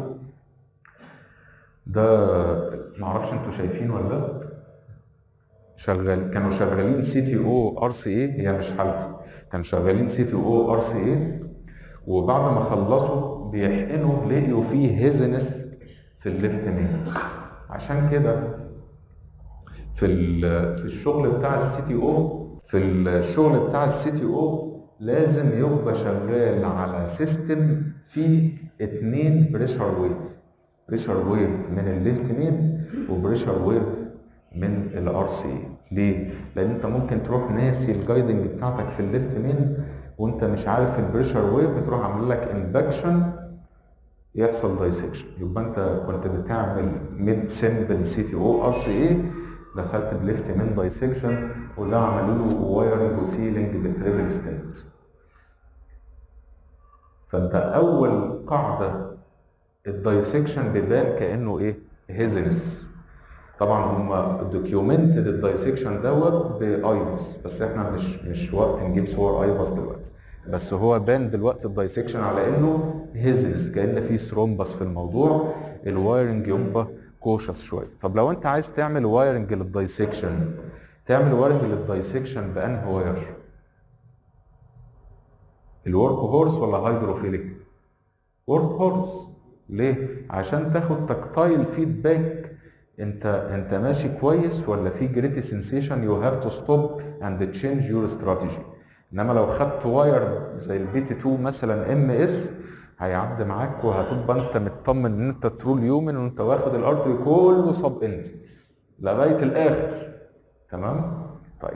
ده معرفش انتوا شايفين ولا لا شغال كانوا شغالين سي تي او ار سي اي هي مش حالتي كانوا شغالين سي تي او ار سي اي وبعد ما خلصوا بيحقنوا لقيوا فيه هيزنس في الليفت مين عشان كده في ال- في الشغل بتاع السي تي او في الشغل بتاع السي تي او لازم يبقى شغال على سيستم فيه اتنين بريشر ويف بريشر ويف من الليفت مين وبريشر ويف من الار سي ليه؟ لان انت ممكن تروح ناسي الجايدنج بتاعتك في الليفت مين وانت مش عارف البريشر ويف بتروح عامل لك امباكشن يحصل دايسكشن يبقى انت كنت بتعمل ميد سمبل سي تي او ار سي اي دخلت بليفت مين دايسكشن وده عملوا له وايرنج وسيلنج بتريبل ستنت فانت اول قاعده الدايسكشن بيبان كانه ايه هيزنس طبعا هم دوكيومنتد الدايسكشن دوت بايبس بس احنا مش مش وقت نجيب صور ايبس دلوقتي بس هو بان دلوقتي الدايسكشن على انه هيزنس كان في ثرومبس في الموضوع الوايرنج يبقى كوشس شويه طب لو انت عايز تعمل وايرنج للدايسكشن تعمل وايرنج للدايسكشن بانهي واير الورك هورس ولا هيدروفيليك ورك هورس ليه عشان تاخد تكتايل فيدباك انت انت ماشي كويس ولا في جريتي سensation يو هاف تو ستوب اند تشينج يور استراتيجي انما لو خدت واير زي البي تي 2 مثلا ام اس هيعدي معاك وهتبقى انت مطمن ان انت ترول يومن وانت واخد الارض كله صب انت لغايه الاخر تمام طيب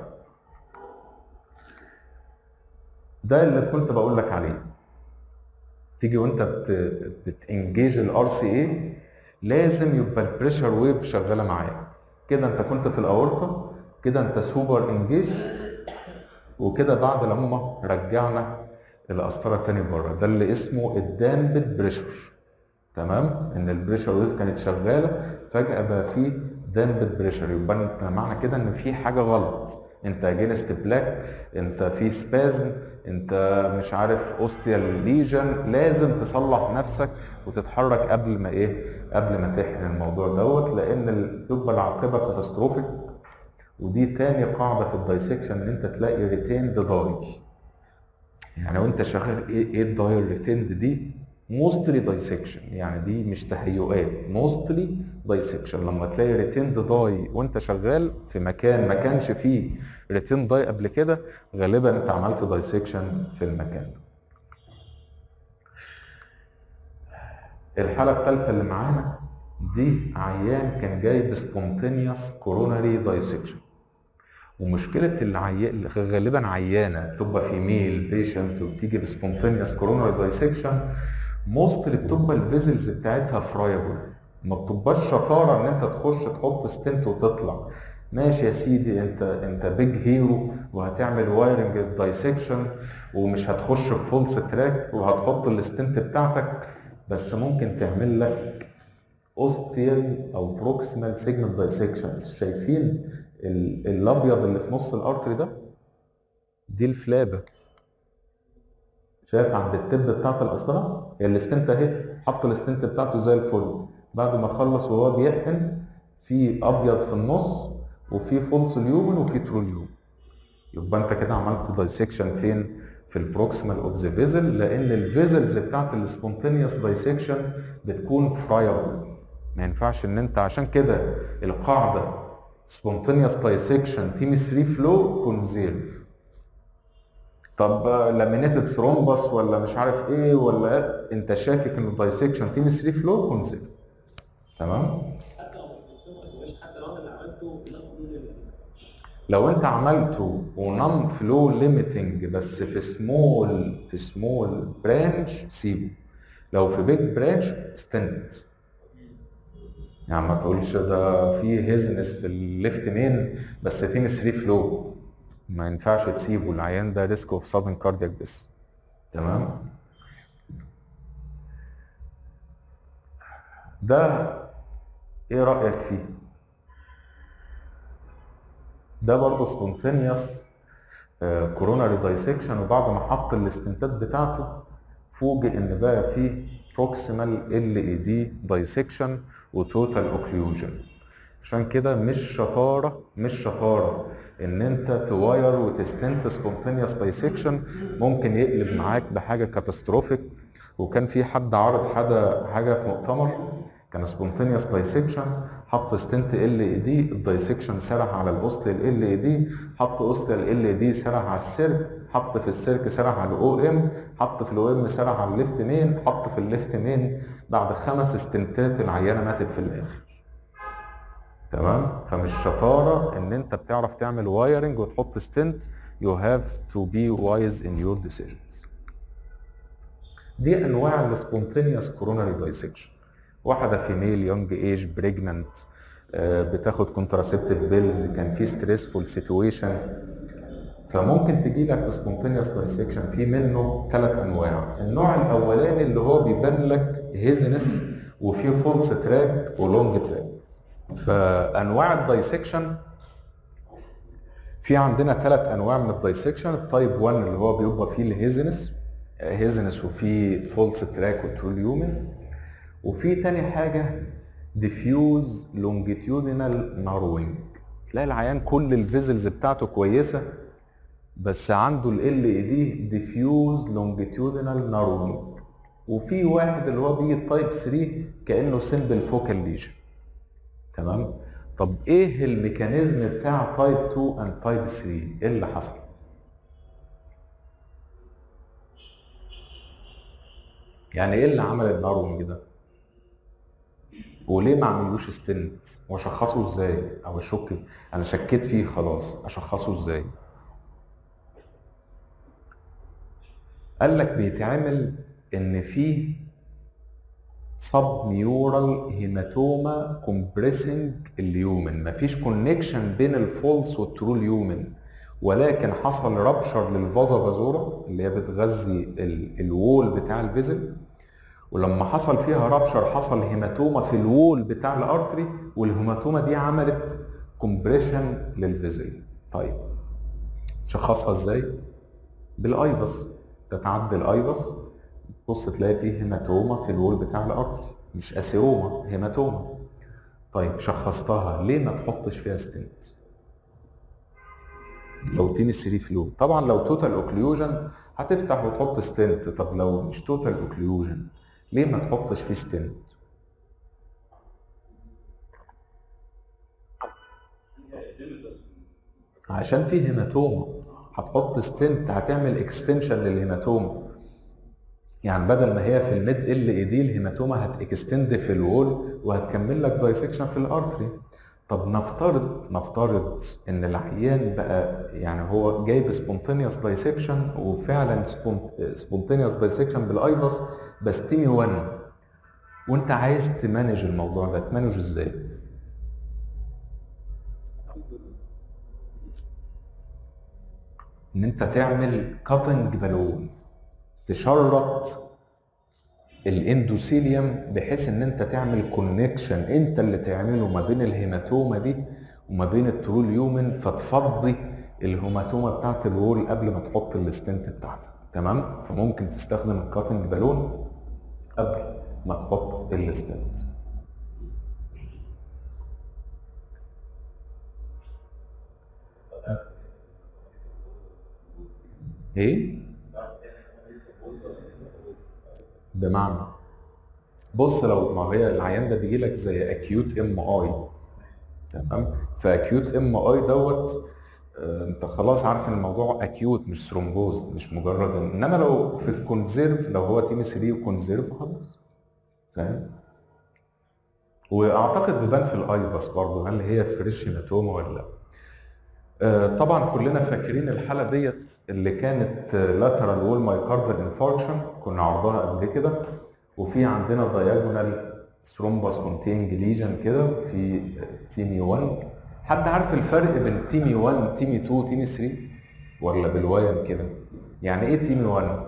ده اللي كنت بقول لك عليه تيجي وانت بت بتنجيج الار سي اي لازم يبقى البريشر ويف شغاله معاك كده انت كنت في الاورطه كده انت سوبر انجيج وكده بعد لما رجعنا القسطره تاني بره ده اللي اسمه الدامبد بريشر تمام ان البريشر ويف كانت شغاله فجاه بقى في دامبد بريشر يبقى انت معنى كده ان في حاجه غلط انت اجينست بلاك انت في سبازم انت مش عارف اوستيال ليجن لازم تصلح نفسك وتتحرك قبل ما ايه قبل ما تحقن الموضوع دوت لان ال- تبقى العاقبه كاتاستروفيك ودي تاني قاعده في الدايسكشن ان انت تلاقي ريتيند داي يعني وانت شغال ايه ايه الداير ريتيند دي موستلي دايسكشن يعني دي مش تهيؤات موستلي دايسكشن لما تلاقي ريتيند داي وانت شغال في مكان ما كانش فيه ريتين داي قبل كده غالبا انت عملت دايسكشن في المكان ده الحالة الثالثة اللي معانا دي عيان كان جاي بسبونتينيوس كوروناري دايسكشن ومشكلة العيان غالبا عيانة بتبقى فيميل بيشنت وبتيجي بسبونتينيوس كوروناري دايسكشن موستلي بتبقى الفيزلز بتاعتها فرايبل ما بتبقاش شطارة ان انت تخش تحط ستنت وتطلع ماشي يا سيدي انت انت بيج هيرو وهتعمل وايرنج دايسكشن ومش هتخش في فولس تراك وهتحط الستنت بتاعتك بس ممكن تعمل لك اوستيال او بروكسيمال سيجمنت دايسكشنز شايفين ال- الابيض اللي في نص الارتري ده دي الفلابه شايف عند التب بتاعت القسطره هي الستنت اهي حط الستنت بتاعته زي الفل بعد ما خلص وهو بيحقن في ابيض في النص وفي فولس اليومن وفي ترو اليومن يبقى انت كده عملت دايسكشن فين في البروكسيمال اوف ذا فيزل لان الفيزلز بتاعت السبونتينيوس دايسكشن بتكون فرايبل ما ينفعش ان انت عشان كده القاعده سبونتينيوس دايسكشن تيم 3 فلو كونزيرف طب لامينيتد ثرومبس ولا مش عارف ايه ولا إيه؟ انت شاكك ان الدايسكشن تيم 3 فلو كونزيرف تمام حتى لو مش مكتوب حتى لو انا اللي عملته بناخد من ال- لو انت عملته ونون فلو ليميتنج بس في سمول في سمول برانش سيبه لو في بيج برانش ستنت يعني ما تقولش ده في هيزنس في الليفت مين بس تيم 3 فلو ما ينفعش تسيبه العيان ده ريسك اوف سادن كاردياك ديس تمام ده ايه رايك فيه ده برضه سبونتينيوس كوروناري دايسكشن وبعد ما حط الاستنتات بتاعته فوجئ ان بقى فيه بروكسيمال ال اي دي دايسكشن وتوتال اوكلوجن عشان كده مش شطاره مش شطاره ان انت تواير وتستنت سبونتينيوس دايسكشن ممكن يقلب معاك بحاجه كاتاستروفيك وكان في حد عارض حاجه حاجه في مؤتمر كان سبونتينيوس دايسكشن حط ستنت ال اي دي الدايسكشن سرح على الاوستيال ال اي دي حط اوستيال ال اي دي سرح على السيرك حط في السيرك سرح على الاو ام حط في الاو ام سرح على الليفت مين حط في الليفت مين بعد خمس استنتات العيانه ماتت في الاخر تمام فمش شطاره ان انت بتعرف تعمل وايرنج وتحط ستنت يو هاف تو بي وايز ان يور ديسيجنز دي انواع السبونتينيوس كوروناري دايسكشن واحده فيميل يونج ايج بريجننت بتاخد كونتراسبتيف بيلز كان في ستريسفول سيتويشن فممكن تجي لك سبونتينيوس دايسكشن في منه ثلاث انواع النوع الاولاني اللي هو بيبان لك هيزنس وفي فولس تراك ولونج تراك فانواع الدايسكشن في عندنا ثلاث انواع من الدايسكشن التايب 1 اللي هو بيبقى فيه الهيزنس هيزنس وفيه فولس تراك وتروليومن وفي تاني حاجه ديفيوز لونجيتيودينال ناروينج تلاقي العيان كل الفيزلز بتاعته كويسه بس عنده ال ال اي دي ديفيوز لونجيتيودينال ناروينج وفي واحد اللي هو بيجي التايب 3 كانه سمبل فوكال ليجن تمام طب ايه الميكانيزم بتاع تايب 2 اند تايب 3 ايه اللي حصل يعني ايه اللي عمل الناروينج ده وليه ما عملوش ستنت واشخصه ازاي او اشك انا شكيت فيه خلاص اشخصه ازاي قال لك بيتعمل ان في سب نيورال هيماتوما كومبريسنج اليومن مفيش كونكشن بين الفولس والترو اليومن ولكن حصل رابشر للفازا فازورا اللي هي بتغذي ال- الوول بتاع الفيزل ولما حصل فيها رابشر حصل هيماتوما في الوول بتاع الارتري والهيماتوما دي عملت كومبريشن للفيزل طيب شخصها ازاي بالايفس تتعدي الايفس بص تلاقي فيه هيماتوما في الوول بتاع الارتري مش اسيروما هيماتوما طيب شخصتها ليه ما تحطش فيها ستنت لو تين السري فلو طبعا لو توتال اوكليوجن هتفتح وتحط ستنت طب لو مش توتال اوكليوجن ليه ما تحطش فيه ستنت عشان فيه هيماتوما هتحط ستنت هتعمل اكستنشن للهيماتوما يعني بدل ما هي في الميد ال اي دي الهيماتوما هتكستند في الوول وهتكمل لك دايسكشن في الارتري طب نفترض نفترض ان العيان بقى يعني هو جايب سبونتينيوس دايسكشن وفعلا سبونتينيوس دايسكشن بالايفس بس تيمي 1 وانت عايز تمانج الموضوع ده تمانج ازاي؟ ان انت تعمل كاتنج بالون تشرط الاندوثيليوم بحيث ان انت تعمل كونكشن انت اللي تعمله ما بين الهيماتوما دي وما بين الترول يومن فتفضي الهيماتوما بتاعت الوول قبل ما تحط الستنت بتاعتك تمام فممكن تستخدم الكاتنج بالون قبل ما تحط الستنت ايه بمعنى بص لو ما هي العيان ده بيجي لك زي اكيوت ام اي تمام فاكيوت ام اي دوت آه، انت خلاص عارف ان الموضوع اكيوت مش ثرومبوز مش مجرد انما لو في الكونزيرف لو هو تيم 3 وكونزيرف خلاص فاهم واعتقد بيبان في الايفاس برضه هل هي فريش هيماتوما ولا لا آه، طبعا كلنا فاكرين الحاله ديت اللي كانت لاترال وول مايكاردال انفاركشن كنا عرضها قبل كده وفي عندنا دايجونال ثرومبس كونتينج ليجن كده في تيمي 1 حد عارف الفرق بين تيمي 1 تيمي 2 تيمي 3 ولا بالوايم كده يعني ايه تيمي 1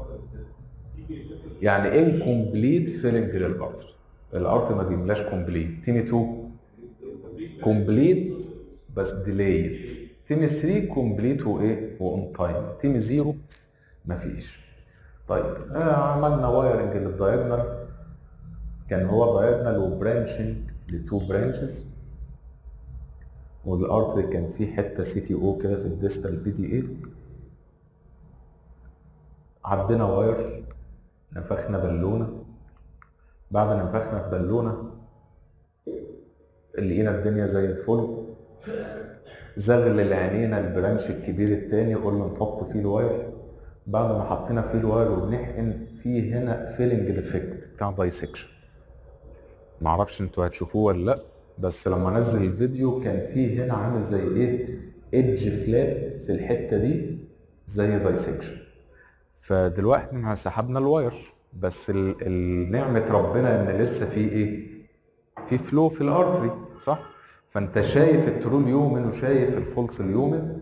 يعني انكمبليت فيلنج للارتر الارتر ما بيملاش كومبليت تيمي 2 كومبليت بس ديليد تيم 3 كومبليت وايه واون تايم تيم 0 مفيش طيب آه عملنا وايرنج للدايجونال كان هو دايجونال وبرانشنج لتو برانشز والارتري كان فيه حته سي تي او كده في الديستال بي دي اي عدينا واير نفخنا بالونه بعد ما نفخنا في بالونه لقينا الدنيا زي الفل زغل عينينا البرانش الكبير التاني قلنا نحط فيه الواير بعد ما حطينا فيه الواير وبنحقن فيه هنا فيلنج ديفكت بتاع دايسكشن معرفش انتوا هتشوفوه ولا لا بس لما انزل الفيديو كان فيه هنا عامل زي ايه ايدج فلات في الحته دي زي دايسكشن فدلوقتي احنا سحبنا الواير بس ال- ال- نعمه ربنا ان لسه في ايه في فلو في الارتري صح فانت شايف الترول يومن وشايف الفولس اليومن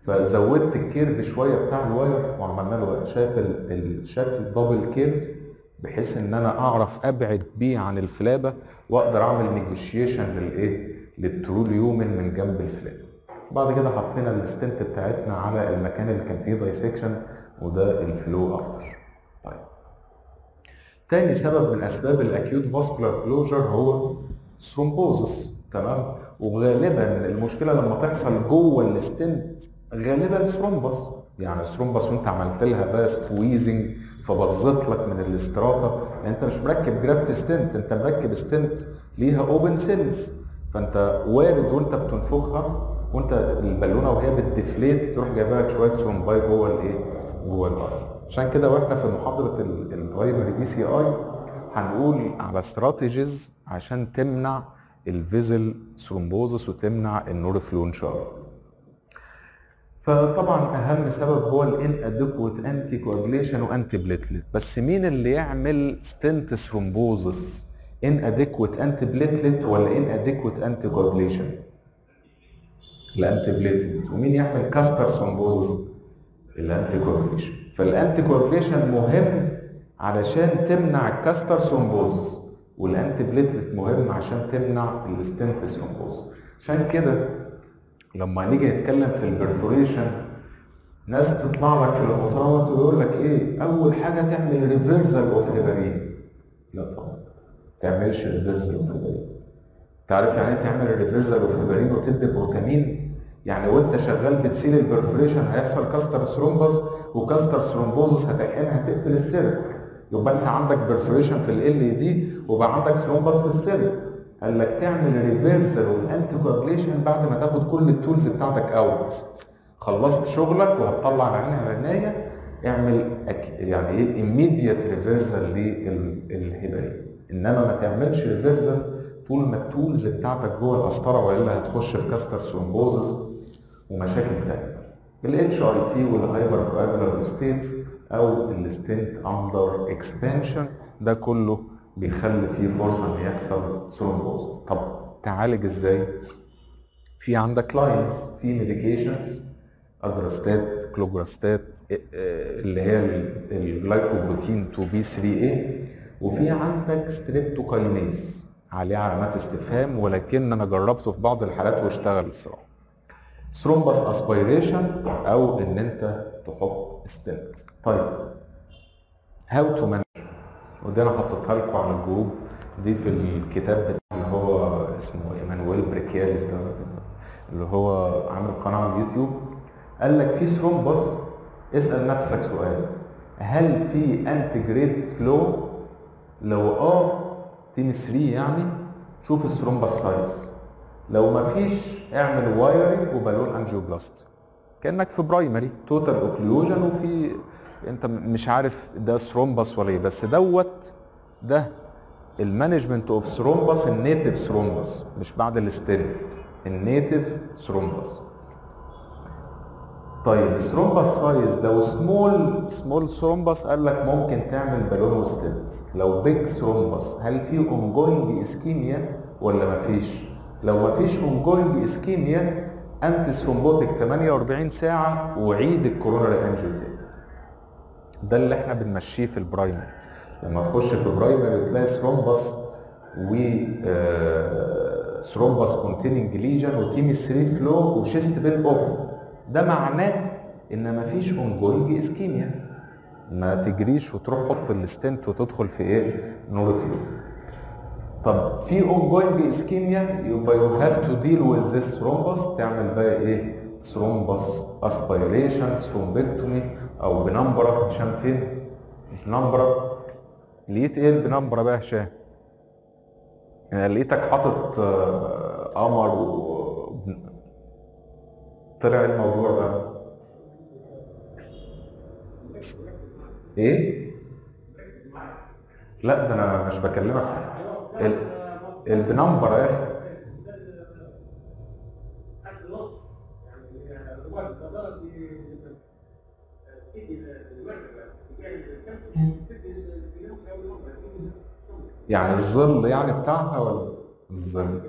فزودت الكيرف شويه بتاع الواير وعملنا له شايف ال- الشكل دبل كيرف بحيث ان انا اعرف ابعد بيه عن الفلابه واقدر اعمل نيجوشيشن للايه للتروليومن من جنب الفلابه بعد كده حطينا الستنت بتاعتنا على المكان اللي كان فيه دايسكشن وده الفلو افتر طيب تاني سبب من اسباب الاكيوت فاسكولار كلوجر هو ثرومبوزس تمام وغالبا المشكله لما تحصل جوه الستنت غالبا ثرومبس يعني الثرومبس وانت عملت لها بقى سكويزنج فبظت لك من الاستراطه يعني انت مش مركب جرافت ستنت انت مركب ستنت ليها اوبن سيلز فانت وارد وانت بتنفخها وانت البالونه وهي بتدفليت تروح جايبه لك شويه ثرومباي جوه الايه؟ جوه الارض عشان كده واحنا في محاضره البرايمري بي سي اي هنقول على استراتيجيز عشان تمنع الفيزل ثرومبوزس وتمنع النورفلو ان شاء الله. فطبعا اهم سبب هو الان ادكوت انتي كواجليشن وانتي بليتلت بس مين اللي يعمل ستنت ثرومبوزس ان ادكوت انتي بليتلت ولا ان ادكوت انتي كواجليشن الانتي بليتلت ومين يعمل كاستر ثرومبوزس الانتي كواجليشن فالانتي كواجليشن مهم علشان تمنع الكاستر ثرومبوزس والانتي بليتلت مهم عشان تمنع الستنت ثرومبوزس عشان كده لما نيجي نتكلم في البرفوريشن ناس تطلع لك في المطارات ويقول لك ايه اول حاجه تعمل ريفرزال اوف هيبارين لا طبعا ما تعملش ريفرزال اوف هيبارين تعرف يعني ايه تعمل ريفرزال اوف هيبارين وتدي بروتامين يعني وانت شغال بتسيل البرفوريشن هيحصل كاستر ثرومبس وكاستر ثرومبوزس هتحقنها هتقفل السيرك يبقى انت عندك برفوريشن في ال دي وبقى عندك ثرومبس في السيرك قال لك تعمل ريفرسال اوف انتي كواجليشن بعد ما تاخد كل التولز بتاعتك اوت خلصت شغلك وهتطلع العين العناية اعمل أك... يعني ايه immediate ريفرسال للهبارين انما ما تعملش ريفرسال طول ما التولز بتاعتك جوه القسطره والا هتخش في كاستر ثرومبوزس ومشاكل تانية الاتش اي تي والهايبر كوابولار ستيتس او الستنت اندر اكسبانشن ده كله بيخلي فيه فرصه ان يحصل ثرومبوزس طب تعالج ازاي في عندك لاينز في ميديكيشنز اجراستات كلوجراستات اللي هي الجلايكوبروتين 2 بي 3 اي وفي عندك ستريبتوكاينيز عليه علامات استفهام ولكن انا جربته في بعض الحالات واشتغل الصراحه ثرومبس اسبيريشن او ان انت تحط ستنت طيب هاو تو مانج ودي انا حطيتها لكم على الجروب دي في الكتاب بتاع اللي هو اسمه ايمانويل بريكياليس ده اللي هو عامل قناه على اليوتيوب قال لك في ثرومبس اسال نفسك سؤال هل في انتي جريد فلو لو اه تيم 3 يعني شوف الثرومبس سايز لو ما فيش اعمل وايرنج وبالون انجيوبلاست كانك في برايمري توتال اوكلوجن وفي انت مش عارف ده ثرومبس ولا ايه بس دوت ده المانجمنت اوف ثرومبس النيتف ثرومبس مش بعد الستين النيتف ثرومبس طيب الثرومبس سايز لو سمول سمول ثرومبس قال لك ممكن تعمل بالون وستنت لو بيج ثرومبس هل في اونجوينج اسكيميا ولا مفيش لو مفيش اونجوينج اسكيميا انتي ثرومبوتيك 48 ساعه وعيد الكوروناري انجيو تاني ده اللي احنا بنمشيه في البرايمري لما تخش في برايمري تلاقي ثرومبس و ثرومبس كونتيننج ليجن وتيمي 3 فلو وشيست بين اوف ده معناه ان مفيش اونجوينج اسكيميا ما تجريش وتروح حط الستنت وتدخل في ايه نور فلو طب في اونجوينج اسكيميا يبقى يو هاف تو ديل وذ ذس ثرومبس تعمل بقى ايه ثرومبس اسبيريشن ثرومبكتومي او بنمبره هشام فين النمبره لقيت ايه البنمبره بقى هشام يعني لقيتك حاطط قمر و طلع الموضوع ده ايه لا ده انا مش بكلمك ال... البنمبر يا اخي يعني الظل يعني بتاعها ولا الظل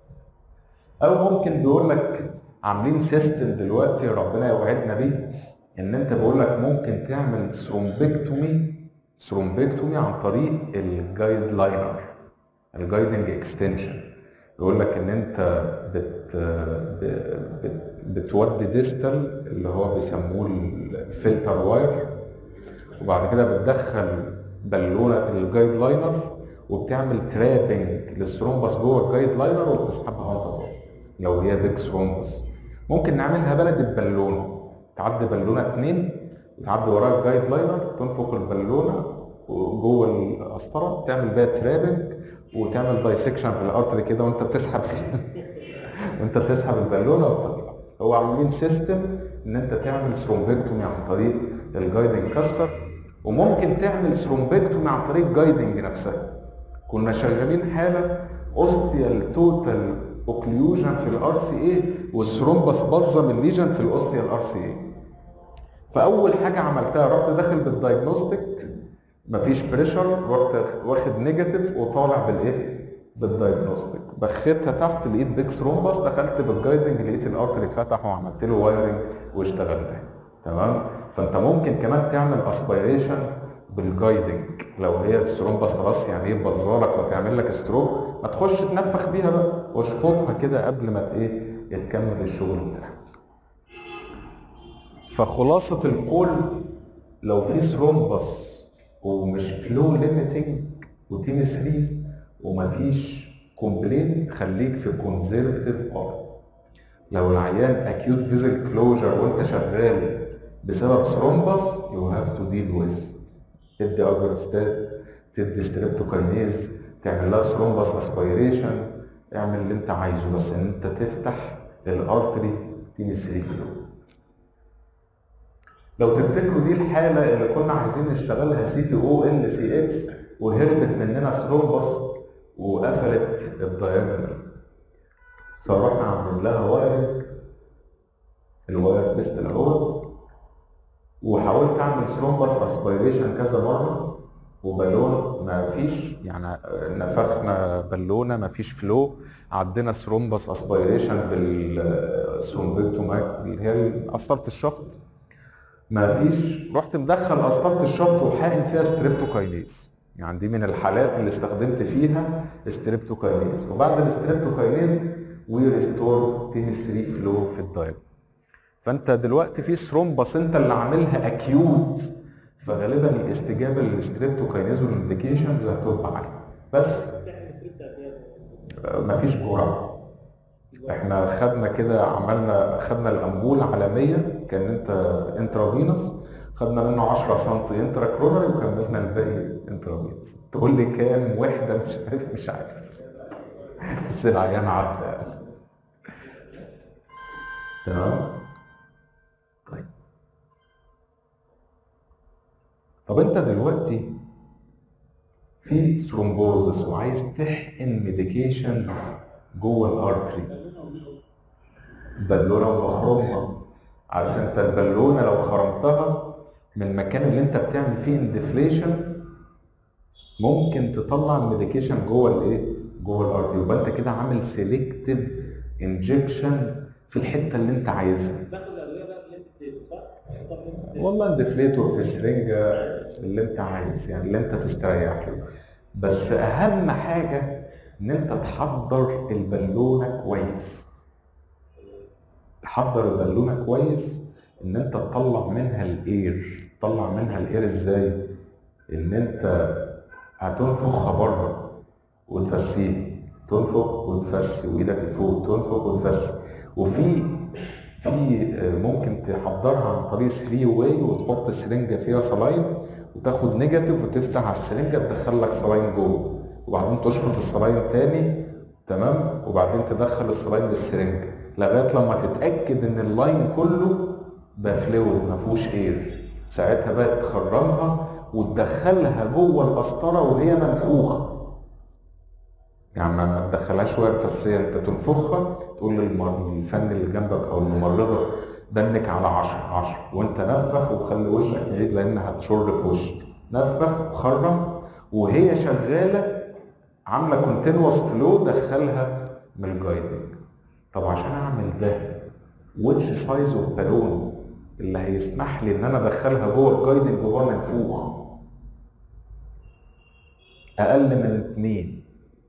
او ممكن بيقول لك عاملين سيستم دلوقتي ربنا يوعدنا بيه ان انت بقول لك ممكن تعمل ثرومبكتومي ثرومبكتومي عن طريق الجايد لاينر الجايدنج اكستنشن يقول لك ان انت بت بت بتودي ديستال اللي هو بيسموه الفلتر واير وبعد كده بتدخل بالونه الجايد لاينر وبتعمل ترابنج للثرومبس جوه الجايد لاينر وبتسحبها وانت طالع لو هي بيج ثرومبس ممكن نعملها بلدي ببالونه تعدي بالونه اتنين وتعدي وراها الجايد لاينر تنفخ البالونه جوه القسطره تعمل بيها ترابنج وتعمل دايسكشن في الارتري كده وانت بتسحب وانت بتسحب البالونه وبتطلع هو عاملين سيستم ان انت تعمل ثرومبكتومي عن طريق الجايدنج كاستر وممكن تعمل ثرومبكتومي عن طريق جايدنج نفسها كنا شغالين حاله اوستيال توتال اوكليوجن في الار سي اي والثرومبس بظم الليجن في الاوستيال ار سي اي فاول حاجه عملتها رحت داخل بالدايجنوستيك مفيش بريشر رحت واخد نيجاتيف وطالع بالايه؟ بالدايجنوستيك بخيتها تحت لقيت بيك ثرومبس دخلت بالجايدنج لقيت الارتري اتفتح وعملت له وايرنج واشتغلنا تمام فانت ممكن كمان تعمل اسبيريشن بالجايدنج لو هي الثرومبس خلاص يعني ايه بظالك وتعمل لك ستروك ما تخش تنفخ بيها بقى واشفطها كده قبل ما ايه يتكمل الشغل بتاعك فخلاصة القول لو في ثرومبس ومش فلو ليميتنج وتيم 3 ومفيش كومبلين خليك في كونزرفتيف ار لو العيان اكيوت فيزل كلوجر وانت شغال بسبب ثرومبس يو هاف تو ديل ويز تدي اجرستات تدي ستريبتوكاينيز تعمل لها ثرومبس اسبيريشن اعمل اللي انت عايزه بس ان انت تفتح الارتري تيم 3 فلو لو تفتكروا دي الحاله اللي كنا عايزين نشتغلها سي تي او ال سي اكس وهربت مننا ثرومبس وقفلت الدايجونال فرحنا عاملين لها وايرنج الواير بيستل اهوت وحاولت اعمل ثرومبس اسبيريشن كذا مره وبالون ما فيش يعني نفخنا بالونه ما فيش فلو عدينا ثرومبس اسبيريشن بالثرومبكتوماك اللي هي قسطره الشفط ما فيش رحت مدخل قسطره الشفط وحاقن فيها ستريبتوكاينيز يعني دي من الحالات اللي استخدمت فيها ستريبتوكاينيز وبعد الستريبتوكاينيز وي ريستور تيم 3 فلو في الدايب فانت دلوقتي في ثرومبس انت اللي عاملها اكيوت فغالبا الاستجابه للستريبتوكاينيز والانديكيشنز هتبقى عاليه بس مفيش جرعه احنا خدنا كده عملنا خدنا الامبول على 100 كان انت انترافينوس خدنا منه 10 سم انترا كرونري وكملنا الباقي انترافينوس تقول لي كام وحده مش عارف مش عارف بس العيان عدى تمام طيب طب انت دلوقتي في ثرومبوزس وعايز تحقن ميديكيشنز جوه الارتري بالونه ومخرومه عارف انت البالونه لو خرمتها من المكان اللي انت بتعمل فيه اندفليشن ممكن تطلع الميديكيشن جوه الايه؟ جوه الارتري يبقى انت كده عامل سيلكتيف انجكشن في الحته اللي انت عايزها باخد الادويه بقى اللي انت بتدفع والله اندفليتور في السرنجة اللي انت عايز يعني اللي انت تستريح له بس اهم حاجة ان انت تحضر البالونة كويس تحضر البالونة كويس ان انت تطلع منها الاير تطلع منها الاير ازاي ان انت هتنفخها بره وتفسيه تنفخ وتفسي وايدك لفوق تنفخ وتفسي وفي في ممكن تحضرها عن طريق 3 واي وتحط السرنجه فيها صلاين وتاخد نيجاتيف وتفتح على السرنجه تدخل لك صلاين جوه وبعدين تشفط الصلاين تاني تمام وبعدين تدخل الصلاين للسرنجه لغايه لما تتاكد ان اللاين كله بقى فلويد ما فيهوش اير ساعتها بقى تخرمها وتدخلها جوه القسطره وهي منفوخه يعني ما تدخلهاش وهي فسيه انت تنفخها تقول للفن اللي جنبك او الممرضه دنك على 10 10 وانت نفخ وخلي وشك بعيد لان هتشر في وشك نفخ وخرم وهي شغاله عامله كونتينوس فلو دخلها من الجايدنج طب عشان اعمل ده which size of balloon اللي هيسمح لي ان انا ادخلها جوه الجايدنج وهو منفوخ اقل من اتنين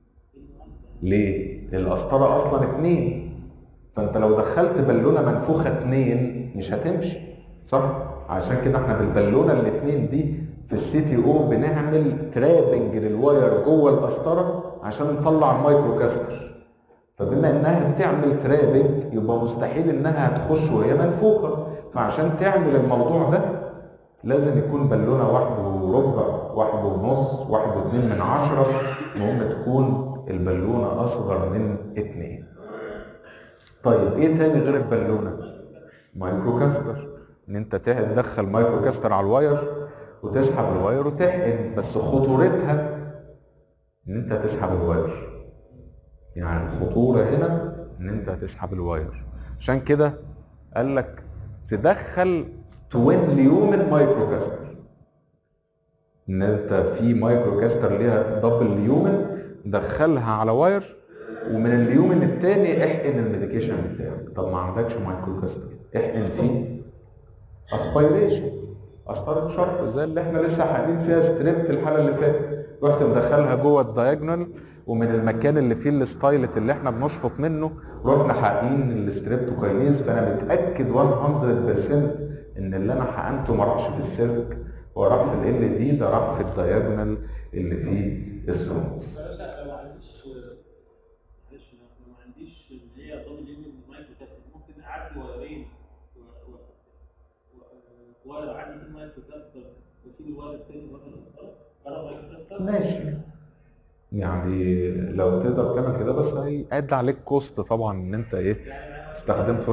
ليه؟ القسطرة اصلا اتنين فانت لو دخلت بالونة منفوخة اتنين مش هتمشي صح؟ عشان كده احنا بالبالونة الاتنين دي في السي تي او بنعمل ترابنج للواير جوه القسطرة عشان نطلع المايكرو كاستر فبما انها بتعمل ترابنج يبقى مستحيل انها هتخش وهي منفوخة فعشان تعمل الموضوع ده لازم يكون بالونة واحد وربع واحد ونص واحد واتنين من عشرة المهم تكون البالونة أصغر من اتنين طيب ايه تاني غير البالونة؟ مايكرو كاستر ان انت تدخل مايكرو كاستر على الواير وتسحب الواير وتحقن بس خطورتها ان انت تسحب الواير يعني الخطورة هنا ان انت هتسحب الواير عشان كده قال لك تدخل توين ليومن مايكرو كاستر ان انت في مايكرو كاستر ليها دبل ليومن دخلها على واير ومن اليومن التاني احقن الميديكيشن بتاعك طب ما عندكش مايكرو كاستر احقن فيه اسبيريشن قسطرة شرط زي اللي احنا لسه حاقنين فيها ستريبت الحلقه اللي فاتت رحت مدخلها جوه الدايجونال ومن المكان اللي فيه الستايلت اللي احنا بنشفط منه رحنا حاقنين الستريبتوكاينيز فانا متاكد 100% ان اللي انا حقنته ما راحش في السيرك هو راح في ال دي ده راح في الدايجونال اللي فيه السوموس باشا انا ما عنديش معلش انا ما عنديش اللي هي ضمن ليميت مايكرو كاسر ممكن اعدي وايرين و- و- و- واير عندي في مايكرو كاسر واسيب الواير التاني بره الاسطره انا مايكرو كاسر ماشي يعني لو تقدر تعمل كده بس هيقضي عليك كوست طبعا ان انت ايه استخدمته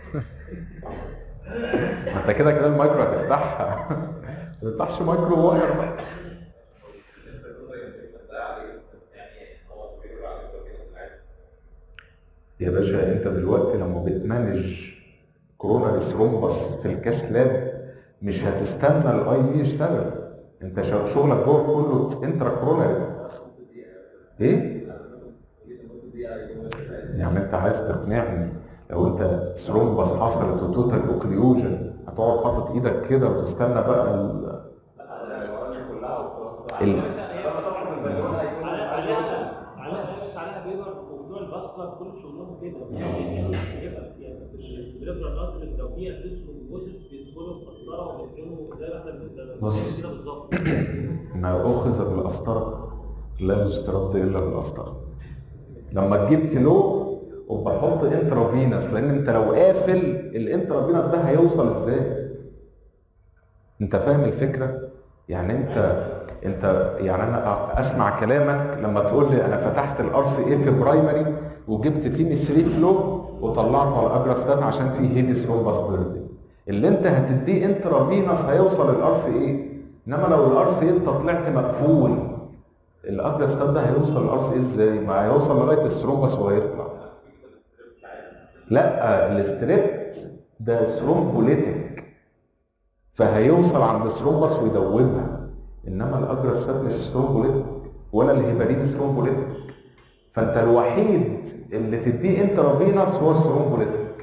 ما انت كده كده المايكرو هتفتحها ما تفتحش مايكرو واير بقى يا باشا انت دلوقتي لما بتمانج كورونا ثرومبس في الكاس لاب مش هتستنى الاي في يشتغل انت شغ- شغلك جوه كله انترا كوروناري ايه؟ يعني انت عايز تقنعني لو انت ثرومبس حصلت وتوتال اوكليوجن هتقعد حاطط ايدك كده وتستنى بقى ال... ال... عليها عليها عليها بيبر وبتوع الباسكت كل شغلهم كده يعني البريفرال ارتري لو فيها فيس وجوزس بيدخلوا في القسطره وبيتكلموا زي ما احنا بن- بص. كده بالظبط ما أخذ بالقسطرة لا يسترد إلا بالقسطرة لما تجيب فلو وبحط انترافينس لأن أنت لو قافل الانترافينس ده هيوصل إزاي؟ أنت فاهم الفكرة؟ يعني أنت أنت يعني أنا أسمع كلامك لما تقول لي أنا فتحت الار سي اي في برايمري وجبت تيم 3 فلو وطلعته على اجراستات عشان فيه هيدي ثرومبس بيردنج اللي انت هتديه انترافينس هيوصل الار سي اي انما لو الار سي اي انت طلعت مقفول الاجراستات ده هيوصل الار سي اي ازاي؟ ما هيوصل لغايه الثرومبس وهيطلع لا الاستريبت ده ثرومبوليتيك فهيوصل عند الثرومبس ويدوبها انما الاجراستات مش ثرومبوليتيك ولا الهيبارين ثرومبوليتيك فانت الوحيد اللي تديه انترافينوس هو الثرومبوليتيك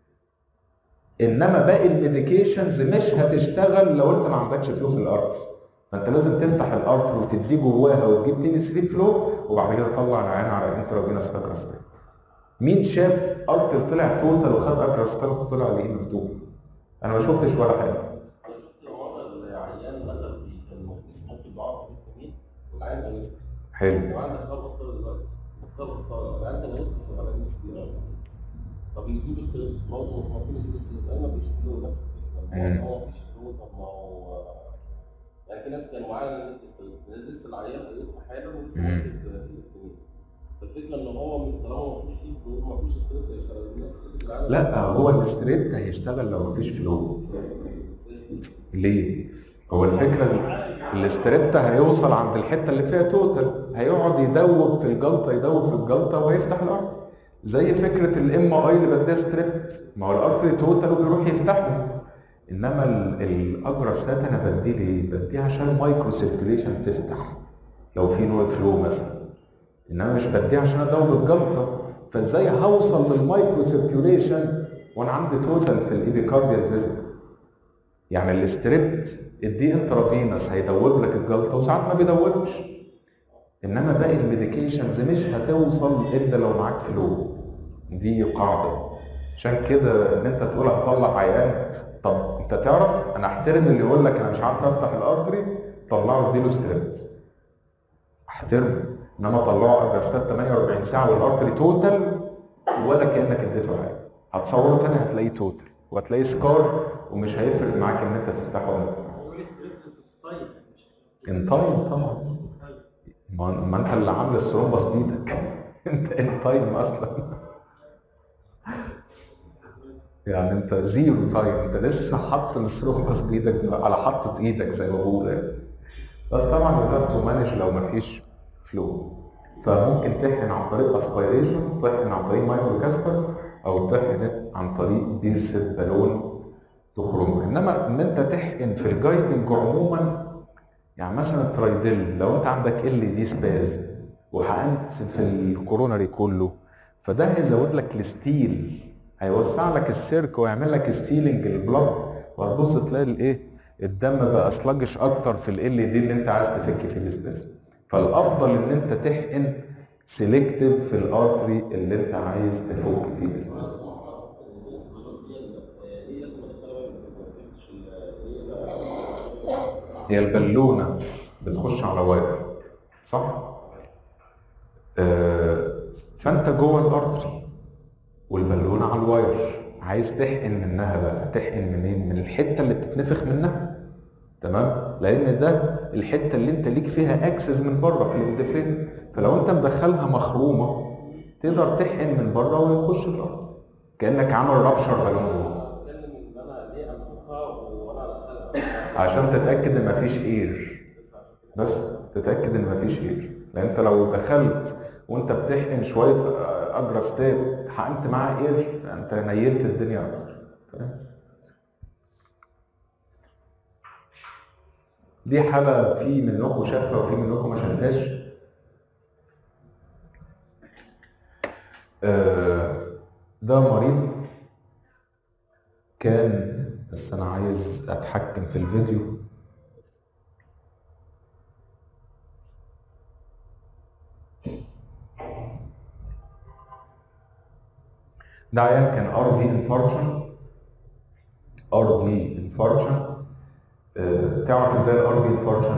انما باقي الميديكيشنز مش هتشتغل لو انت ما عندكش فلو في الارتر فانت لازم تفتح الارتر وتديه جواها وتجيب تاني 3 فلو وبعد كده تطلع العين على انترافينوس اجراستات مين شاف ارتر طلع توتال وخد اجراستات وطلع عليه مفتوح انا ما شفتش ولا حاجه انا شفت مره العيان دخل في كان اسمه في الضعف الفيتامين والعيان كان يسكت حلو وعندك خبر اسطوره دلوقتي مختبر اسطوره العيان كان يسكت في العلاج السكيرة طب يجيب استريب برضه ممكن يجيب استريب قال مفيش فلو نفس الفكره مم. ما هو مفيش فلو طب ما هو يعني في ناس كانوا معايا اللي استريب لسه العيان هيصبح حالا ولسه مم. واخد الفيتامين الفكره ان هو من طالما مفيش فيه فلو مفيش استريب هيشتغل الناس اللي العيان لا هو الاستريبت هيشتغل لو مفيش فلو ليه؟ هو الفكرة الاستريبت هيوصل عند الحتة اللي فيها توتال هيقعد يدوب في الجلطة يدوب في الجلطة وهيفتح الأرض زي فكرة الام اي اللي بديها ستريبت ما هو الارتري توتال وبيروح يفتحه انما ال- الاجراسات انا بديه ليه؟ بديه عشان مايكرو سيركيوليشن تفتح لو في نوع فلو مثلا انما مش بديه عشان ادوب الجلطة فازاي هوصل للمايكرو سيركيوليشن وانا عندي توتال في الايبيكارديال فيزيك يعني الاستريبت اديه انترافينس هيدوب لك الجلطه وساعات ما بيدوبش انما باقي الميديكيشنز مش هتوصل الا لو معاك فلو دي قاعده عشان كده ان انت تقول هطلع عيان طب انت تعرف انا احترم اللي يقول لك انا مش عارف افتح الارتري طلعه اديله ستريبت احترمه انما طلعه اجاستات 48 ساعه والارتري توتال ولا كانك اديته حاجه هتصوره تاني هتلاقيه توتال وهتلاقيه سكار ومش هيفرق معاك ان انت تفتحه ولا ما تفتحه طيب مش ان تايم طبعا ما ما انت اللي عامل الثرومبس بايدك انت ان تايم اصلا يعني انت زيرو تايم انت لسه حاطط الثرومبس بايدك دلوقتي على حطة ايدك زي ما بقول يعني بس طبعا يو هاف تو مانج لو مفيش فلو فممكن تحقن عن طريق اسبيريشن تحقن عن طريق مايكرو كاستر او تحقن عن طريق بيرسل بالون تخرجه انما ان انت تحقن في الجايدنج عموما يعني مثلا الترايدل لو انت عندك ال دي سباز وحقنت في الكوروناري كله فده هيزود لك الستيل هيوسع لك السيرك ويعمل لك ستيلنج البلد وهتبص تلاقي الايه الدم بقى سلجش اكتر في ال دي اللي انت عايز تفك فيه السباز فالافضل ان انت تحقن سيلكتيف في الارتري اللي انت عايز تفك فيه السباز هي البالونه بتخش على واير صح؟ آه فانت جوه الارتري والبالونه على الواير عايز تحقن منها بقى تحقن منين؟ من الحته اللي بتتنفخ منها تمام؟ لان ده الحته اللي انت ليك فيها اكسس من بره في الاندفرين فلو انت مدخلها مخرومه تقدر تحقن من بره ويخش الارض كانك عامل رابشر بالون جوه اتكلم ان انا ليه انفخها وانا ادخلها عشان تتاكد ان مفيش اير بس تتاكد ان مفيش اير لان انت لو دخلت وانت بتحقن شويه اجراستات حقنت معاها اير انت نيلت الدنيا اكتر فاهم؟ دي حالة في منكم شافها وفي منكم ما شافهاش آه، ده مريض كان بس انا عايز اتحكم في الفيديو ده عيان كان ار في انفاركشن ار في انفاركشن تعرف ازاي الار في انفاركشن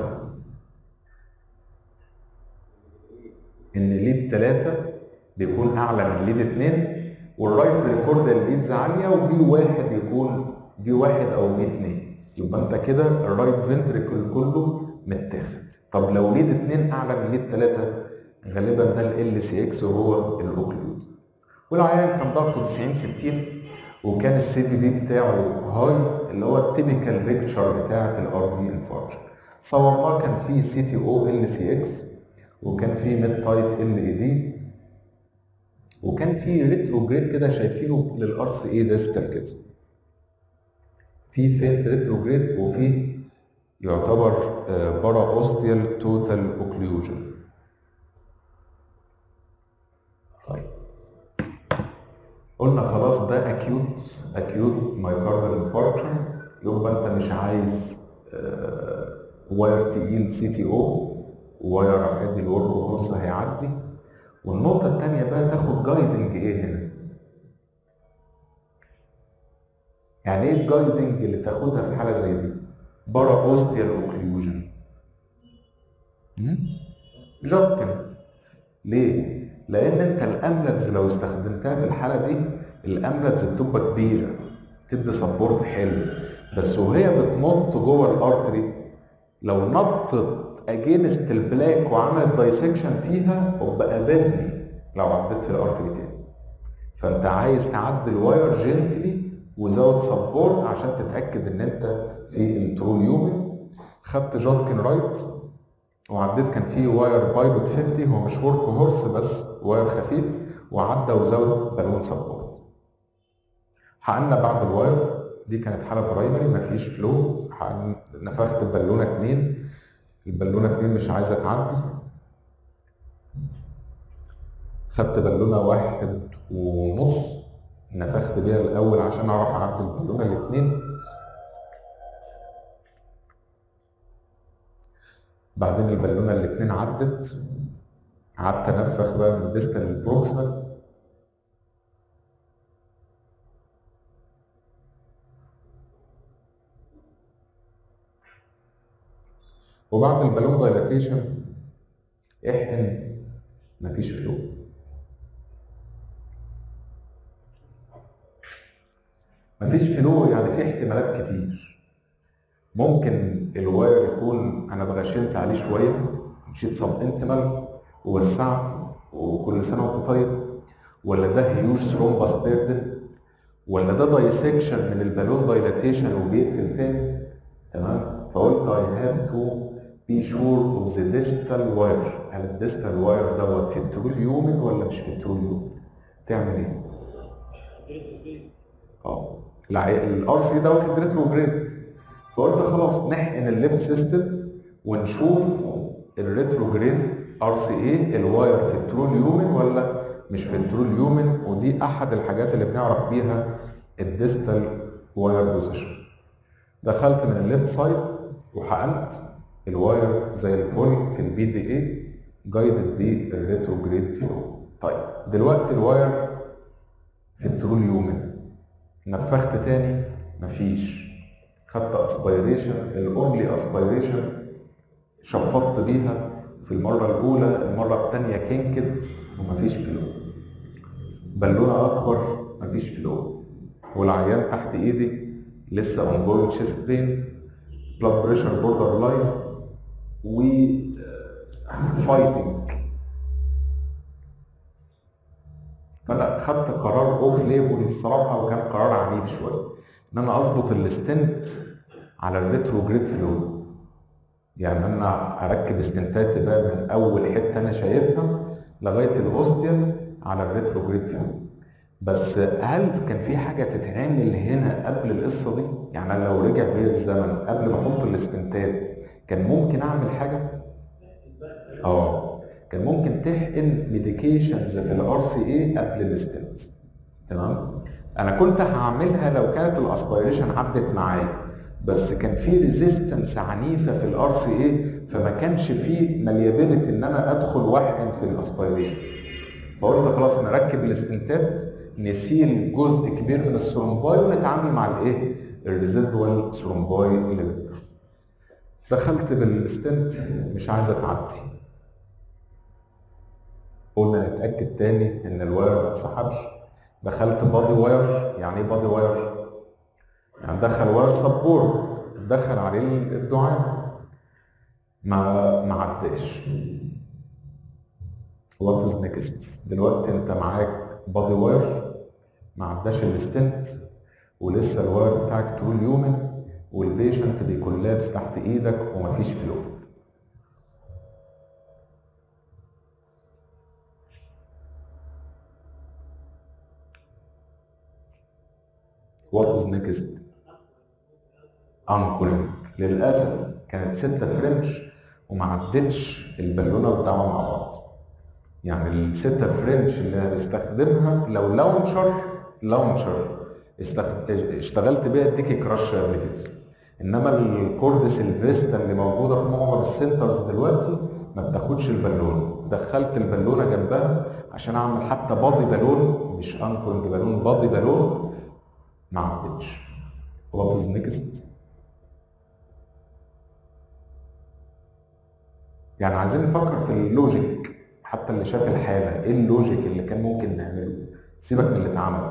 ان ليد 3 بيكون اعلى من ليد 2 والرايت بريكوردال ليدز عاليه وفي واحد يكون في واحد او في 2 يبقى انت كده الرايت فنتريكل كله متاخد طب لو ليد 2 اعلى من ليد 3 غالبا ده ال سي اكس وهو الاوكلود والعيان كان ضغطه 90 60 وكان السي في بي بتاعه هاي اللي هو التيبيكال بيكتشر بتاعه الار في انفاركشن صورناه كان فيه سي تي او ال سي اكس وكان فيه ميد تايت ال اي دي وكان فيه ريتروجريد كده شايفينه للار سي اي ديستال كده في فينت ريتروجريد وفي يعتبر بارا اوستيال توتال اوكليوجن طيب قلنا خلاص ده اكيوت اكيوت مايوكاردال انفاركشن يبقى انت مش عايز آه، واير تقيل سي تي او واير عادي الورك هورس هيعدي والنقطة التانية بقى تاخد جايدنج ايه هنا؟ يعني ايه الجايدنج اللي تاخدها في حالة زي دي؟ بارا اوستيال اوكليوجن جابكن ليه؟ لان انت الاملتز لو استخدمتها في الحاله دي الاملتز بتبقى كبيره تدي سبورت حلو بس وهي بتنط جوه الارتري لو نطت اجينست البلاك وعملت دايسكشن فيها ابقى قابلني لو عديت في الارتري تاني فانت عايز تعدي الواير جنتلي وزود سبورت عشان تتاكد ان انت في الترول يومن خدت جاتكن رايت وعديت كان في واير بايلوت 50 هو مش ورك هورس بس واير خفيف وعدى وزود بالون سبورت حقنا بعد الواير دي كانت حاله برايمري مفيش فلو حقن- نفخت بالونه اتنين البالونه اتنين مش عايزه تعدي خدت بالونه واحد ونص نفخت بيها الاول عشان اعرف اعدي البالونه الاتنين بعدين البالونه الاتنين عدت قعدت انفخ بقى من ديستال للبروكسيمال وبعد البالون دايلاتيشن احقن مفيش فلو مفيش فلو يعني في احتمالات كتير ممكن الواير يكون انا اتغشمت عليه شويه مشيت سب انتمال ووسعت وكل سنه وانت طيب ولا ده هيوج ثرومبس بيردن ولا ده دايسكشن من البالون دايلاتيشن وبيقفل تاني تمام فقلت I have to be sure of the distal wire هل الديستال واير دوت في الترول يومن ولا مش في الترول يومن تعمل ايه؟ اه الار سي ده واخد ريتروجريد فقلت خلاص نحقن الليفت سيستم ونشوف الريتروجريد ار سي اي الواير في الترول يومن ولا مش في الترول يومن ودي احد الحاجات اللي بنعرف بيها الديستال واير بوزيشن دخلت من الليفت سايد وحقنت الواير زي الفل في البي دي اي جايدد بالريتروجريد فلو طيب دلوقتي الواير في الترول يومن نفخت تاني مفيش خدت اسبيريشن الاونلي اسبيريشن شفطت بيها في المرة الأولى المرة التانية كينكد ومفيش فلو بالونة أكبر مفيش فلو والعيان تحت إيدي لسه اونجوينج شيست بين بلاد بريشر بوردر لاين و فايتنج فانا خدت قرار اوف ليبل الصراحه وكان قرار عنيف شويه ان انا اظبط الستنت على الريتروجريد فلو يعني انا اركب استنتات بقى من اول حته انا شايفها لغايه الاوستيال على الريتروجريد فلو بس هل كان في حاجه تتعمل هنا قبل القصه دي يعني أنا لو رجع بيا الزمن قبل ما احط الاستنتات كان ممكن اعمل حاجه اه كان ممكن تحقن ميديكيشنز في الار سي اي قبل الاستنت تمام انا كنت هعملها لو كانت الاسبيريشن عدت معايا بس كان في ريزيستنس عنيفه في الار سي اي فما كانش في ماليابيلتي ان انا ادخل واحقن في الاسبيريشن فقلت خلاص نركب الاستنتات نسيل جزء كبير من الثرومباي ونتعامل مع الايه الريزيدوال ثرومباي اللي بيبقى. دخلت بالاستنت مش عايزه تعدي قلنا نتاكد تاني ان الواير ما اتسحبش دخلت بادي واير يعني ايه بادي واير يعني دخل واير سبورت دخل عليه الدعاء ما ما عداش وات از نيكست دلوقتي انت معاك بادي واير ما عداش الستنت ولسه الواير بتاعك طول يومن والبيشنت بيكون لابس تحت ايدك ومفيش فلو وات از نيكست انكولينج للاسف كانت ستة فرنش وما عدتش البالونه بتاعهم مع بعض يعني الستة فرنش اللي هنستخدمها لو لونشر لونشر استخد... اشتغلت بيها اديكي كراش قبل كده انما الكورد سيلفيستا اللي موجوده في معظم السنترز دلوقتي ما بتاخدش البالونه دخلت البالونه جنبها عشان اعمل حتى بادي بالون مش انكونج بالون بادي بالون ما عدتش وات از نيكست يعني عايزين نفكر في اللوجيك حتى اللي شاف الحاله ايه اللوجيك اللي كان ممكن نعمله سيبك من اللي اتعمل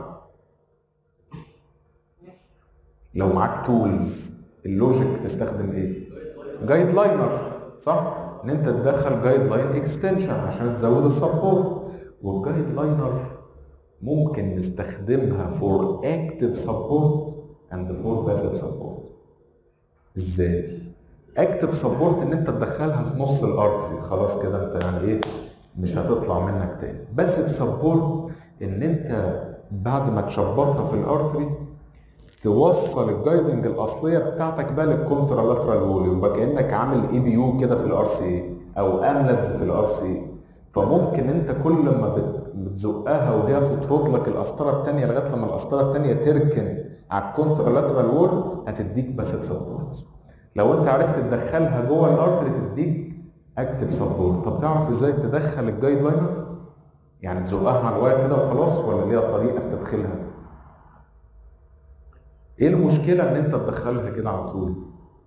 لو معاك تولز اللوجيك تستخدم ايه جايد لاينر صح ان انت تدخل جايد لاين اكستنشن عشان تزود السبورت والجايد لاينر ممكن نستخدمها فور اكتف سبورت اند فور باسيف سبورت ازاي اكتف سبورت ان انت تدخلها في نص الارتري خلاص كده انت يعني ايه مش هتطلع منك تاني باسيف سبورت ان انت بعد ما تشبطها في الارتري توصل الجايدنج الاصليه بتاعتك بقى للكونترالاترال وول يبقى كانك عامل اي بي يو كده في الار سي او املتز في الار سي فممكن انت كل ما بت- بتزقها وهي تطرد لك القسطره الثانيه لغايه لما القسطره الثانيه تركن على الكونترالاترال وول هتديك باسيف سبورت لو انت عرفت تدخلها جوه الارتري تديك اكتف سبورت طب تعرف ازاي تدخل الجايد لاينر يعني تزقها على الواير كده وخلاص ولا ليها طريقه في تدخيلها ايه المشكله ان انت تدخلها كده على طول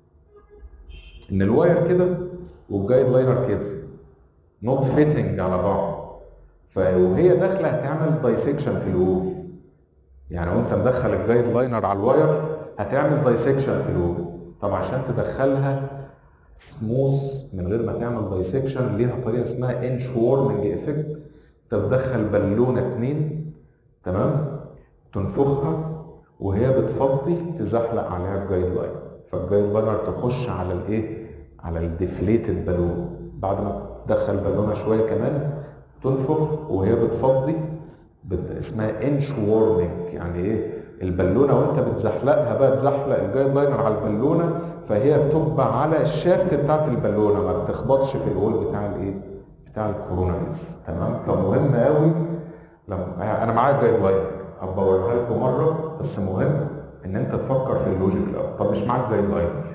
ان الواير كده والجايد لاينر كده نوت فيتنج على بعض فوهي داخله هتعمل دايسكشن في الوول يعني وانت مدخل الجايد لاينر على الواير هتعمل دايسكشن في الوول طب عشان تدخلها سموث من غير ما تعمل دايسكشن ليها طريقه اسمها انش وورمنج افكت انت بتدخل بالونه اتنين تمام تنفخها وهي بتفضي تزحلق عليها الجايد لاين فالجايد لاينر تخش على الايه على الديفليتد بالون بعد ما تدخل بالونه شويه كمان تنفخ وهي بتفضي بت... اسمها انش وورمنج يعني ايه البالونه وانت بتزحلقها بقى تزحلق الجايد لاينر على البالونه فهي بتبقى على الشافت بتاعت البالونه ما بتخبطش في الوول بتاع الايه بتاع الكوروناريز تمام فمهم قوي لما انا معايا جايد لاينر هبقى اوريها لكم مره بس مهم ان انت تفكر في اللوجيك الاول طب مش معاك جايد لاينر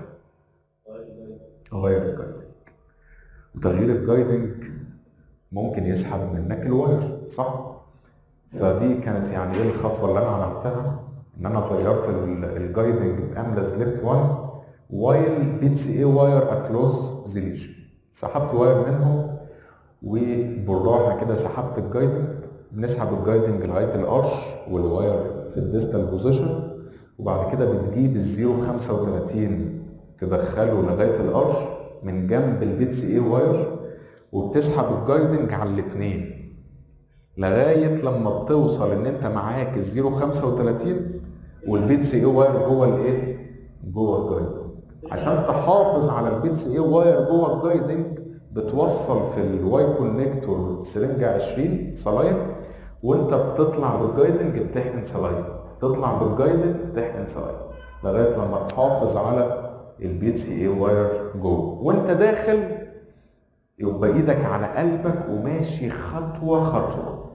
غير الجايدنج وتغيير الجايدنج ممكن يسحب منك الواير صح فدي كانت يعني ايه الخطوه اللي انا عملتها ان انا غيرت الجايدنج باملز ليفت 1 وايل بي سي اي واير اكلوز زيليشن سحبت واير منهم وبالراحه كده سحبت الجايدنج بنسحب الجايدنج لغايه الارش والواير في الديستال بوزيشن وبعد كده بتجيب الزيرو 35 تدخله لغايه الارش من جنب البي سي اي واير وبتسحب الجايدنج على الاثنين لغايه لما بتوصل ان انت معاك الزيرو 35 والبيت سي اي واير جوه الايه؟ جوه الجايدنج عشان تحافظ على البيت سي اي واير جوه الجايدنج بتوصل في الواي كونكتور سرنجه 20 صلاين وانت بتطلع بالجايدنج بتحقن صلاين تطلع بالجايدنج بتحقن صلاين لغايه لما تحافظ على البيت سي اي واير جوه وانت داخل يبقى ايدك على قلبك وماشي خطوه خطوه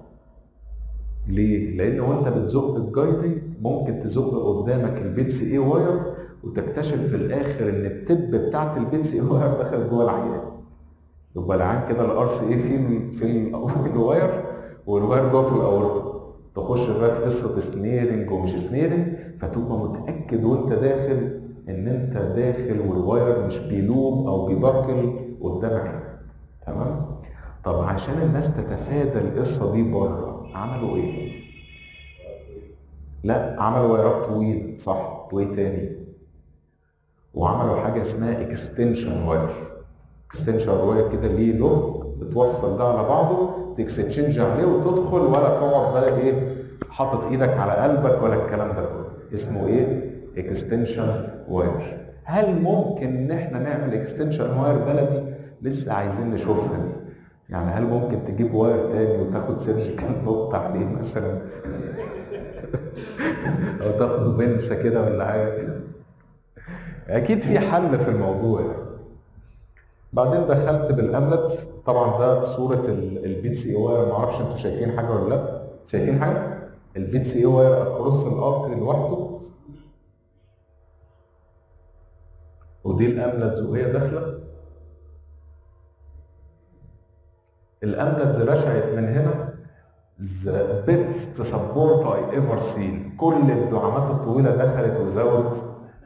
ليه؟ لان وانت بتزق الجايدنج ممكن تزق قدامك البيتس اي واير وتكتشف في الاخر ان التب بتاعت البيتس اي واير دخل جوه العيان يبقى العيان كده الار سي اي في ال في ال الواير والواير جوه في الاورطه تخش بقى في قصه سنيرنج ومش سنيرنج فتبقى متاكد وانت داخل ان انت داخل والواير مش بيلوب او بيبركل قدام عينك تمام طب عشان الناس تتفادى القصه دي بره عملوا ايه لا عملوا وايرات طويله صح وايه تاني وعملوا حاجه اسمها اكستنشن واير اكستنشن واير كده ليه لوك بتوصل ده على بعضه تكستشنج عليه وتدخل ولا تقعد بقى ايه حاطط ايدك على قلبك ولا الكلام ده كله اسمه ايه اكستنشن واير هل ممكن ان احنا نعمل اكستنشن واير بلدي لسه عايزين نشوفها دي يعني هل ممكن تجيب واير تاني وتاخد سيرجيكال نوت عليه مثلا او تاخده بنسه كده ولا حاجه اكيد في حل في الموضوع يعني بعدين دخلت بالاملت طبعا ده صوره البيت سي واير ما اعرفش انتوا شايفين حاجه ولا لا شايفين حاجه البيت سي واير اكروس الارتري لوحده ودي الاملت وهي داخله الاملت رشعت من هنا the best support I ever seen كل الدعامات الطويلة دخلت وزود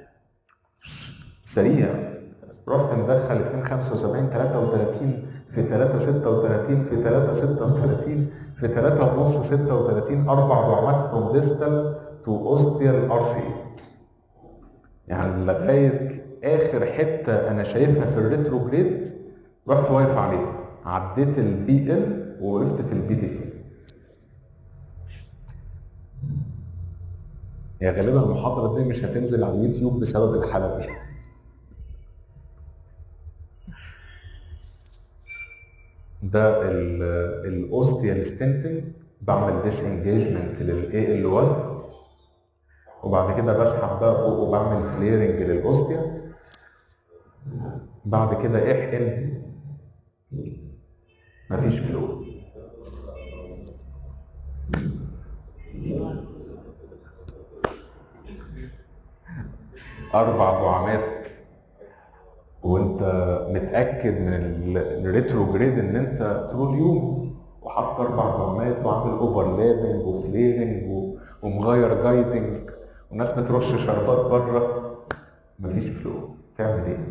سريع رحت مدخل 2 75 33 في 3 36 في 3 36 في 3 ونص 36 اربع دعامات from distal to ostial RC يعني لغايه اخر حته انا شايفها في الريتروجريد رحت واقف عليها عديت البي ال ووقفت في البي دي ال هي غالبا المحاضرة دي مش هتنزل على اليوتيوب بسبب الحالة دي ده الاوستيال ستنتنج بعمل ديس انجيجمنت للاي ال 1 وبعد كده بسحب بقى فوق وبعمل فليرنج للاوستيا بعد كده احقن مفيش فلو أربع دعامات وانت متاكد من ال- الريتروجريد ان انت طول اليوم وحاطط اربع دوامات وعامل اوفرلابنج وفليرنج و- ومغير جايدنج والناس بترش شربات بره مفيش فلو تعمل ايه؟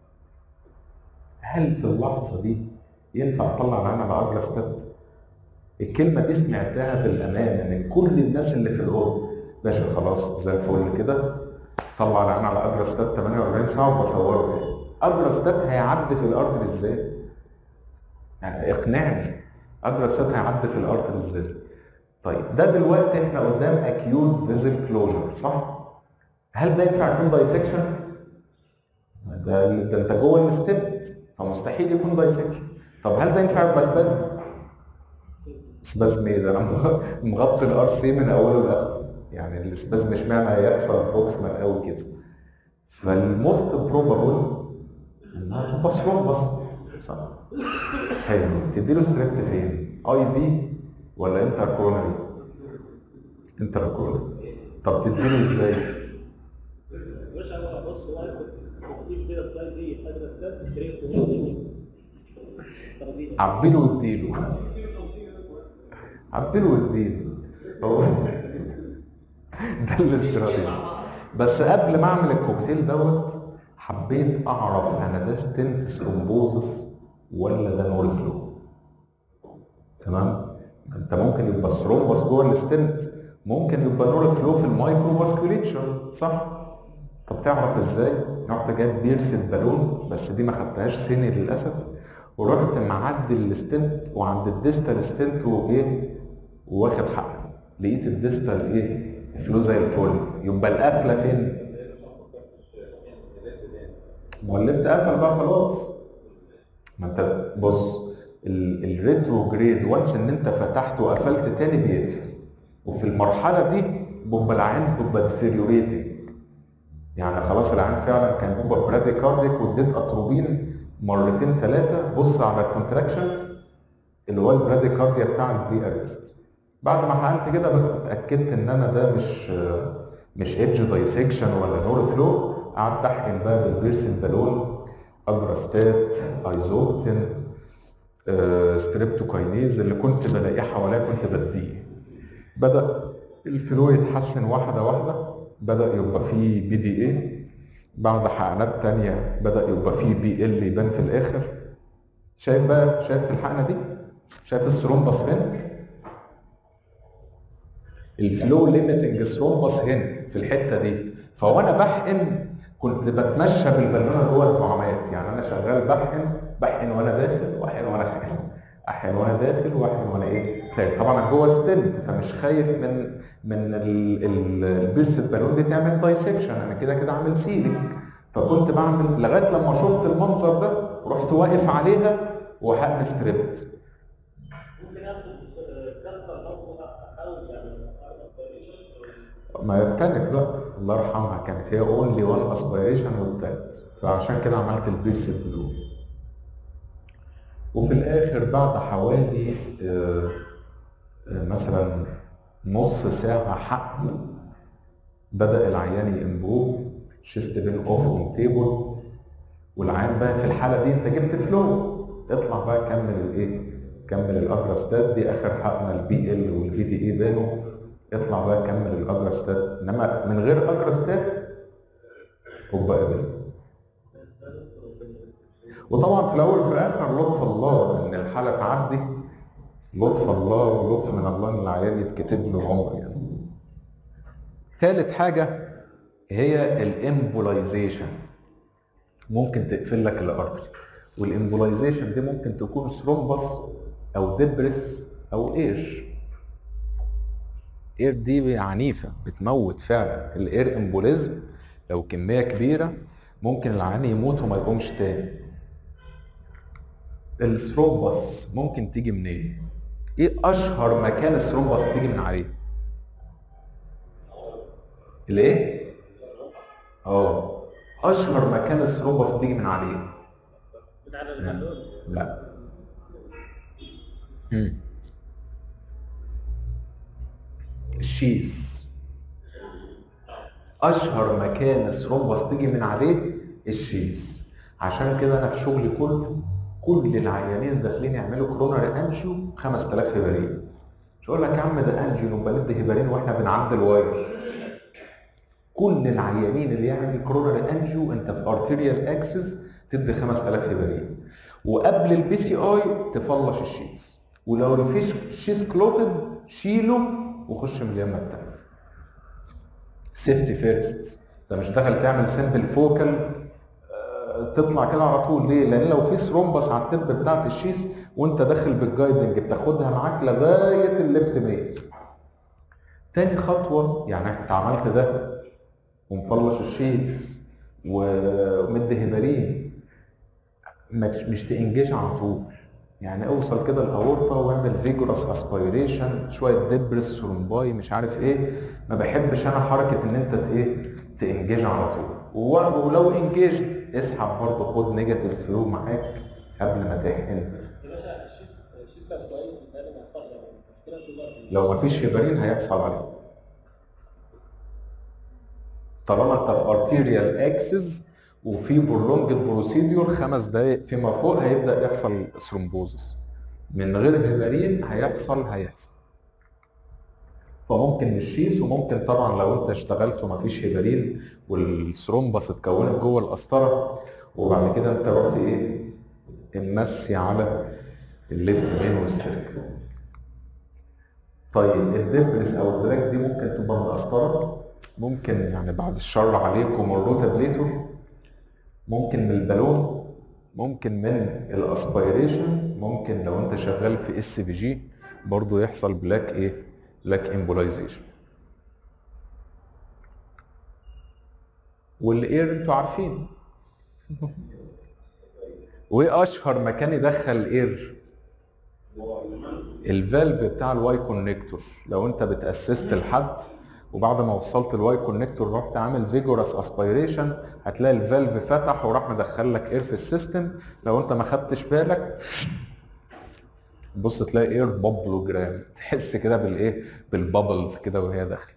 هل في اللحظه دي ينفع اطلع العين على ارجستات؟ الكلمه دي سمعتها بالامان من كل الناس اللي في الاوضه باشا خلاص زي الفل كده طلع العين على اجرستات 48 ساعه وبصوره تاني اجرستات هيعدي في الارتر ازاي؟ يعني اقنعني اجرستات هيعدي في الارتر ازاي؟ طيب ده دلوقتي احنا قدام اكيوت فيزل كلوجر صح؟ هل ده ينفع يكون دايسكشن؟ ده ده انت جوه الستبت فمستحيل يكون دايسكشن طب هل ده ينفع يبقى سبازم؟ سبازم ايه ده انا مغطي الار سي من اوله لاخره يعني السبازم اشمعنى هيحصل بروكسيمال قوي كده فالموست بروبابل انها تبقى ثرومبس صح حلو تديله ستريبت فين؟ اي في ولا انتر كورونري؟ انتر كورونري طب تديله ازاي؟ مش انا بص هو هياخد تكتيك كده تلاقي فيه ادرسات شريك ترابيزه عبيله واديله عبيله واديله هو ده الاستراتيجي بس قبل ما اعمل الكوكتيل دوت حبيت اعرف انا ده ستنت ثرومبوزس ولا ده نور فلو تمام انت ممكن يبقى الثرومبس جوه الستنت ممكن يبقى نور فلو في المايكرو فاسكوليتشر صح طب تعرف ازاي رحت جايب بيرسل بالون بس دي ما خدتهاش سني للاسف ورحت معدي الستنت وعند الديستال ستنت وايه واخد حقه لقيت الديستال ايه فلو زي الفل يبقى القفله فين ما هو الليفت قفل بقى خلاص ما انت بص ال- الريتروجريد وانس ان انت فتحت وقفلت تاني بيقفل وفي المرحله دي بيبقى العين بيبقى ديثيريوريتنج يعني خلاص العين فعلا كان بيبقى براديكارديك واديت اتروبين مرتين ثلاثه بص على الكونتراكشن اللي هو البراديكارديا بتاع البري ارست بعد ما حقنت كده بقى اتاكدت ان انا ده مش مش ايدج دايسكشن ولا نور فلو قعدت احقن بقى بالبيرسل بالون اجراستات ايزوبتين آه، ستريبتوكاينيز اللي كنت بلاقيه حواليا كنت بديه بدا الفلو يتحسن واحده واحده بدا يبقى فيه بي دي اي بعد حقنات تانية بدا يبقى فيه بي ال يبان في الاخر شايف بقى شايف في الحقنه دي شايف الثرومبس فين الفلو ليميتنج ثرومبس هنا في الحته دي فوانا بحقن كنت بتمشى بالبالونه جوه الدعامات يعني انا شغال بحقن بحقن وانا داخل واحقن وانا خارج احقن وانا داخل واحقن وانا ايه خارج طبعا انا جوه ستنت فمش خايف من من ال- ال- البيرس البالون دي تعمل دايسكشن انا كده كده عامل سيلينج فكنت بعمل لغايه لما شفت المنظر ده رحت واقف عليها وحقن ستريبت ممكن اخد كسر برضه احاول يعني ما التالت بقى الله يرحمها كانت هي اونلي وان اسبيريشن والتالت فعشان كده عملت البيرس بلو وفي الاخر بعد حوالي آه، آه، مثلا نص ساعة حقن بدأ العيان يمبروف شيست بين اوف اون تيبل والعيان بقى في الحالة دي انت جبت فلو اطلع بقى كمل الايه كمل الاجراستات دي اخر حقنة البي ال والبي دي اي بانوا اطلع بقى كمل الاجراستات انما من غير اجراستات وبقى قبل وطبعا في الاول وفي الاخر لطف الله ان الحاله تعدي لطف الله ولطف من الله ان العيان يتكتب له عمر يعني ثالث حاجه هي الامبولايزيشن ممكن تقفل لك الارتري والامبولايزيشن دي ممكن تكون ثرومبس او دبرس او اير اير دي عنيفه بتموت فعلا الاير امبوليزم لو كميه كبيره ممكن العيان يموت وما يقومش تاني الثرومبس ممكن تيجي منين؟ ايه اشهر مكان الثرومبس تيجي من عليه؟ الايه؟ اه اشهر مكان الثرومبس تيجي من عليه من على البالون لا مم. الشيس اشهر مكان الثرومبس تيجي من عليه الشيس عشان كده انا في شغلي كله كل العيانين اللي داخلين يعملوا كوروناري انجيو 5000 هبارين مش اقول لك يا عم ده انجيو نبقى ندي هبارين واحنا بنعدل واير كل العيانين اللي يعمل كوروناري انجيو انت في ارتيريال اكسس تدي 5000 هبارين وقبل البي سي اي تفلش الشيز ولو مفيش شيز كلوتد شيله وخش من اليمه التانيه سيفتي فيرست انت مش داخل تعمل سمبل فوكال تطلع كده على طول ليه؟ لان لو في ثرومبس على التب بتاعت الشيس وانت داخل بالجايدنج بتاخدها معاك لغايه الليفت ميل. تاني خطوه يعني انت عملت ده ومفلش الشيس ومدي هبارين ما تش- مش تنجيج على طول يعني اوصل كده الاورطه واعمل فيجورس اسبيريشن شويه دبرس ثرومباي مش عارف ايه ما بحبش انا حركه ان انت ت- ايه تنجيج على طول و- ولو انجيجد اسحب برضه خد نيجاتيف فلو معاك قبل ما تحقن يا باشا الشيس الشيس بتاع الصغير ده اللي هيحصل له المشكله كلها في لو مفيش هبارين هيحصل عليه طالما انت في ارتيريال اكسس وفي برولونج بروسيديور خمس دقايق فيما فوق هيبدا يحصل ثرومبوزس من غير هبارين هيحصل هيحصل فممكن الشيس وممكن طبعا لو انت اشتغلت ومفيش هبارين والثرومبس اتكونت جوه القسطره وبعد كده انت رحت ايه ممسي على الليفت مين والسيركل طيب الدبرس او البلاك دي ممكن تبقى من القسطره ممكن يعني بعد الشر عليكم الروتابليتور ممكن من البالون ممكن من الاسبيريشن ممكن لو انت شغال في اس بي جي برضه يحصل بلاك ايه بلاك امبولايزيشن والاير انتوا عارفين وايه اشهر مكان يدخل اير الفالف بتاع الواي كونكتور لو انت بتاسست لحد وبعد ما وصلت الواي كونكتور رحت عامل فيجورس اسبيريشن هتلاقي الفالف فتح وراح مدخل لك اير في السيستم لو انت ما خدتش بالك بص تلاقي اير بابلوجرام تحس كده بالايه بالبابلز كده وهي داخله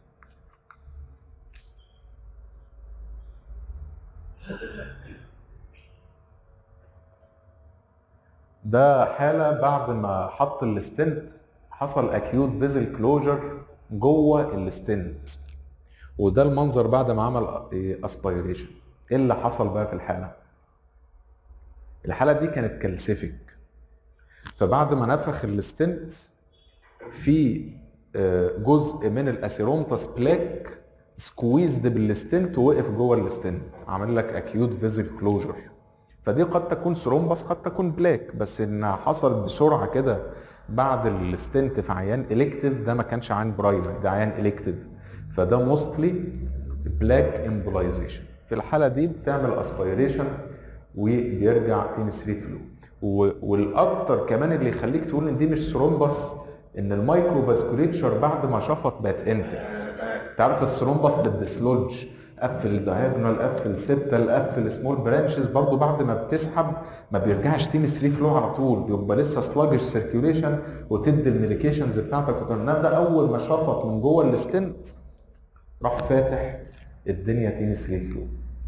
ده حاله بعد ما حط الستنت حصل اكيوت فيزل كلوجر جوه الستنت وده المنظر بعد ما عمل اسبيريشن ايه اللي حصل بقى في الحاله الحاله دي كانت كالسيفيك فبعد ما نفخ الستنت في آه، جزء من الاسيرومتاس بلاك سكويزد بالستنت ووقف جوه الستنت عمل لك اكيوت فيزل كلوجر فدي قد تكون ثرومبس قد تكون بلاك بس ان حصل بسرعه كده بعد الستنت في عيان الكتيف ده ما كانش عيان برايمري ده عيان الكتيف فده موستلي بلاك امبولايزيشن في الحاله دي بتعمل اسبيريشن وبيرجع تيم 3 فلو و- والاكتر كمان اللي يخليك تقول ان دي مش ثرومبس ان المايكرو فاسكوليتشر بعد ما شفط بقت انتت تعرف الثرومبس بتديسلوج قفل دايجونال قفل سبتال قفل سمول برانشز برضو بعد ما بتسحب ما بيرجعش تيم 3 فلو على طول بيبقى لسه سلاجش سيركيوليشن وتدي الميديكيشنز بتاعتك انما ده اول ما شفط من جوه الستنت راح فاتح الدنيا تيم 3 فلو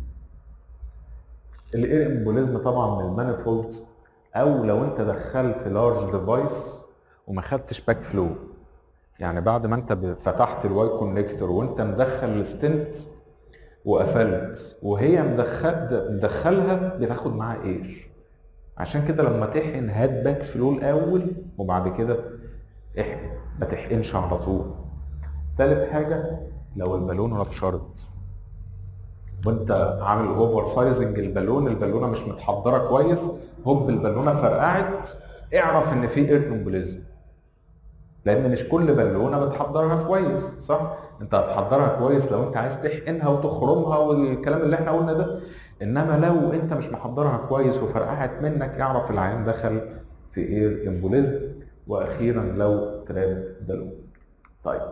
الاير امبوليزم طبعا من المانيفولد او لو انت دخلت لارج ديفايس وما خدتش باك فلو يعني بعد ما انت ب- فتحت الواي كونكتور وانت مدخل الستنت وقفلت وهي مدخل مدخلها بتاخد معاها اير عشان كده لما تحقن هات باك فلو الاول وبعد كده احقن ما تحقنش على طول تالت حاجه لو البالون ربشرت وانت عامل اوفر سايزنج البالون البالونه مش متحضره كويس هوب البالونه فرقعت اعرف ان في اير امبوليزم لان مش كل بالونه بتحضرها كويس صح انت هتحضرها كويس لو انت عايز تحقنها وتخرمها والكلام اللي احنا قلنا ده انما لو انت مش محضرها كويس وفرقعت منك اعرف العيان دخل في اير امبوليزم واخيرا لو تراب بالون طيب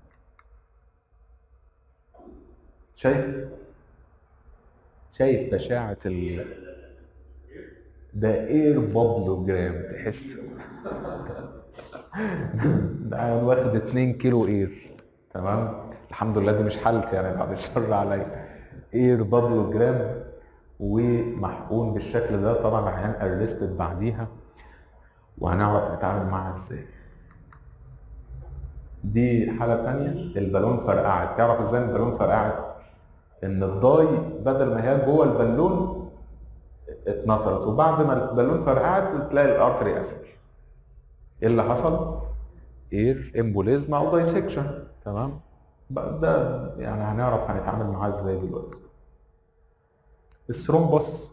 شايف شايف بشاعة ال ده اير بابلوجرام تحس ده انا واخد 2 كيلو اير تمام الحمد لله دي مش حالتي يعني بعد الشر عليا اير بابلوجرام ومحقون بالشكل ده طبعا العيان ارستد بعديها وهنعرف نتعامل معاها ازاي دي حالة تانية البالون فرقعت تعرف ازاي إن البالون فرقعت ان الضاي بدل ما هي جوه البالون اتنطرت وبعد ما البالون فرقعت تلاقي الارتري قفل ايه اللي حصل؟ اير امبوليزم او دايسكشن تمام بقى ده يعني هنعرف هنتعامل معاه ازاي دلوقتي الثرومبوس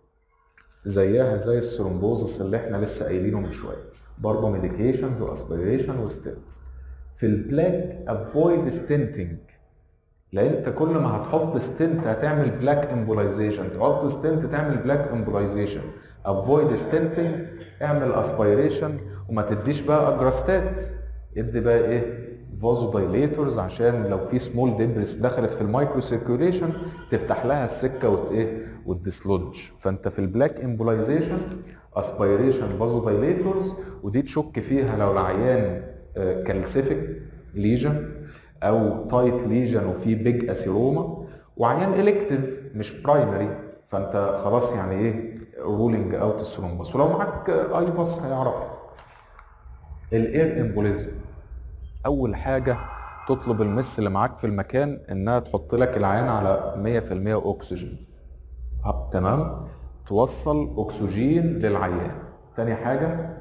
زيها زي الثرومبوزس اللي احنا لسه قايلينه من شويه برضه ميديكيشنز واسبيريشن وستنت في البلاك افويد ستنتنج لان انت كل ما هتحط ستنت هتعمل بلاك امبولايزيشن تحط ستنت تعمل بلاك امبولايزيشن افويد ستنتنج اعمل اسبيريشن وما تديش بقى اجراستات ادي بقى ايه فازو دايليتورز عشان لو في سمول ديبرس دخلت في المايكرو سيركيوليشن تفتح لها السكه وت ايه وتديسلوج فانت في البلاك امبولايزيشن اسبيريشن فازو دايليتورز ودي تشك فيها لو العيان كالسيفيك ليجن او تايت ليجن وفي بيج اسيروما وعيان الكتيف مش برايمري فانت خلاص يعني ايه رولينج اوت الثرومبس ولو معاك ايفاس هيعرف الاير امبوليزم اول حاجه تطلب المس اللي معاك في المكان انها تحط لك العيان على 100% اكسجين ها، تمام توصل اكسجين للعيان تاني حاجه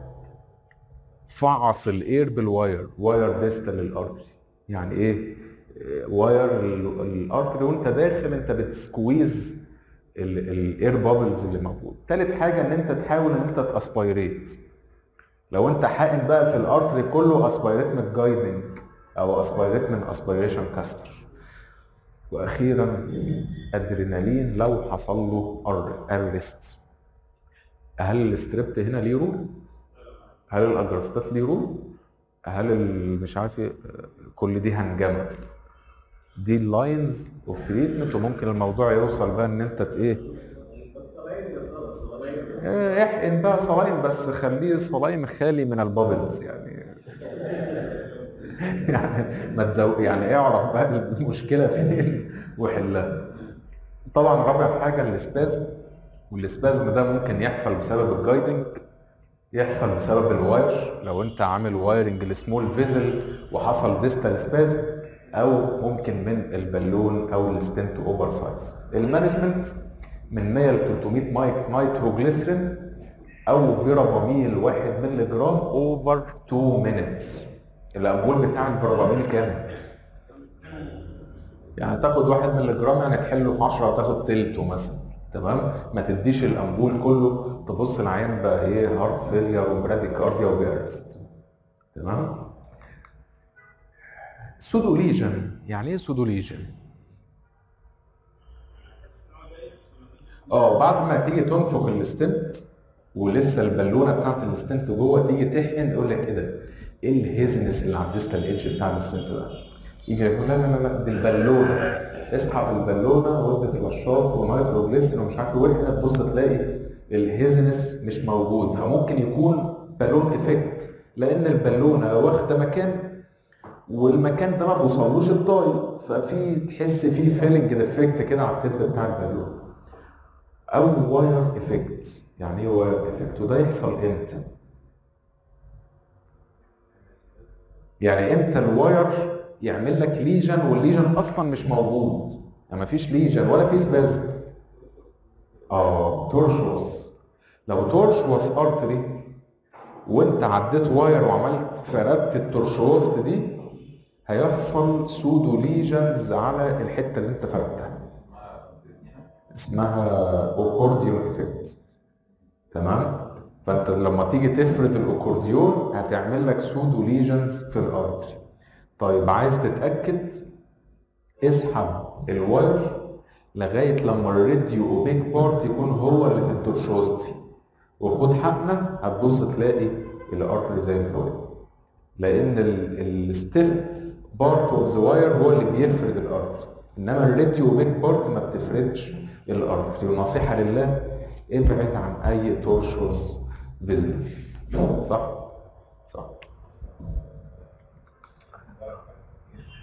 فعص الاير بالواير واير ديستال للارتري يعني ايه إيه، واير ال- الارتري وانت داخل انت بتسكويز الاير بابلز اللي موجود تالت حاجه ان انت تحاول ان انت تاسبيريت لو انت حاقن بقى في الارتري كله اسبيريت من الجايدنج او اسبيريت من اسبيريشن كاستر واخيرا ادرينالين لو حصل له ارست هل الاستريبت هنا ليه رول هل الاجراستات ليه رول هل ال- مش عارف ايه كل دي هنجمه دي اللاينز اوف تريتمنت وممكن الموضوع يوصل بقى ان انت ت- ايه آه، احقن بقى صلاين بس خليه صلاين خالي من البابلز يعني يعني ما تزو يعني اعرف بقى المشكله فين وحلها طبعا رابع حاجه الاسبازم والاسبازم ده ممكن يحصل بسبب الجايدنج يحصل بسبب الواير لو انت عامل وايرنج لسمول فيزل وحصل ديستال سبازم او ممكن من البالون او الستنت اوفر سايز المانجمنت من 100 ل 300 مايك نيتروجليسرين او فيراباميل 1 مللي جرام اوفر 2 مينتس الامبول بتاع الفيراباميل كام؟ يعني تاخد 1 مللي جرام يعني تحله في 10 وتاخد تلته مثلا تمام ما تديش الامبول كله تبص العيان بقى ايه هارت فيلير وبراديكارديا وبيرست تمام سودو ليجن يعني ايه سودو ليجن اه بعد ما تيجي تنفخ الستنت ولسه البالونه بتاعت الستنت جوه تيجي تحقن يقول لك ايه ده؟ ايه الهيزنس اللي على الديستال ايدج بتاع الستنت ده؟ يجي يقول لا لا لا لا دي البالونه اسحب البالونه وادي فلاشات ونيتروجليسين ومش عارف ايه وهنا تبص تلاقي الهيزنس مش موجود فممكن يكون بالون افكت لان البالونه واخده مكان والمكان ده ما بيوصلوش الضاي ففي تحس فيه فيلنج ديفكت كده على التب بتاع البالون او واير افكت يعني ايه واير افكت وده يحصل امتى يعني امتى الواير يعمل لك ليجن والليجن اصلا مش موجود يعني مفيش ليجن ولا في سبازم اه تورشوس لو تورشوس ارتري وانت عديت واير وعملت فردت التورشوست دي هيحصل سودو ليجنز على الحته اللي انت فردتها اسمها اوكورديون افكت تمام فانت لما تيجي تفرد الاكورديون هتعمل لك سودو ليجنز في الارتري طيب عايز تتاكد اسحب الواير لغايه لما الراديو اوبيك بارت يكون هو اللي في التورشوستي وخد حقنا هتبص تلاقي الارتري زي الفل لان الستيف بارت اوف ذا واير هو اللي بيفرد الارتري انما الراديو اوبيك بارت ما بتفردش الارتري ونصيحه لله ابعد عن اي تورشوس فيزل صح صح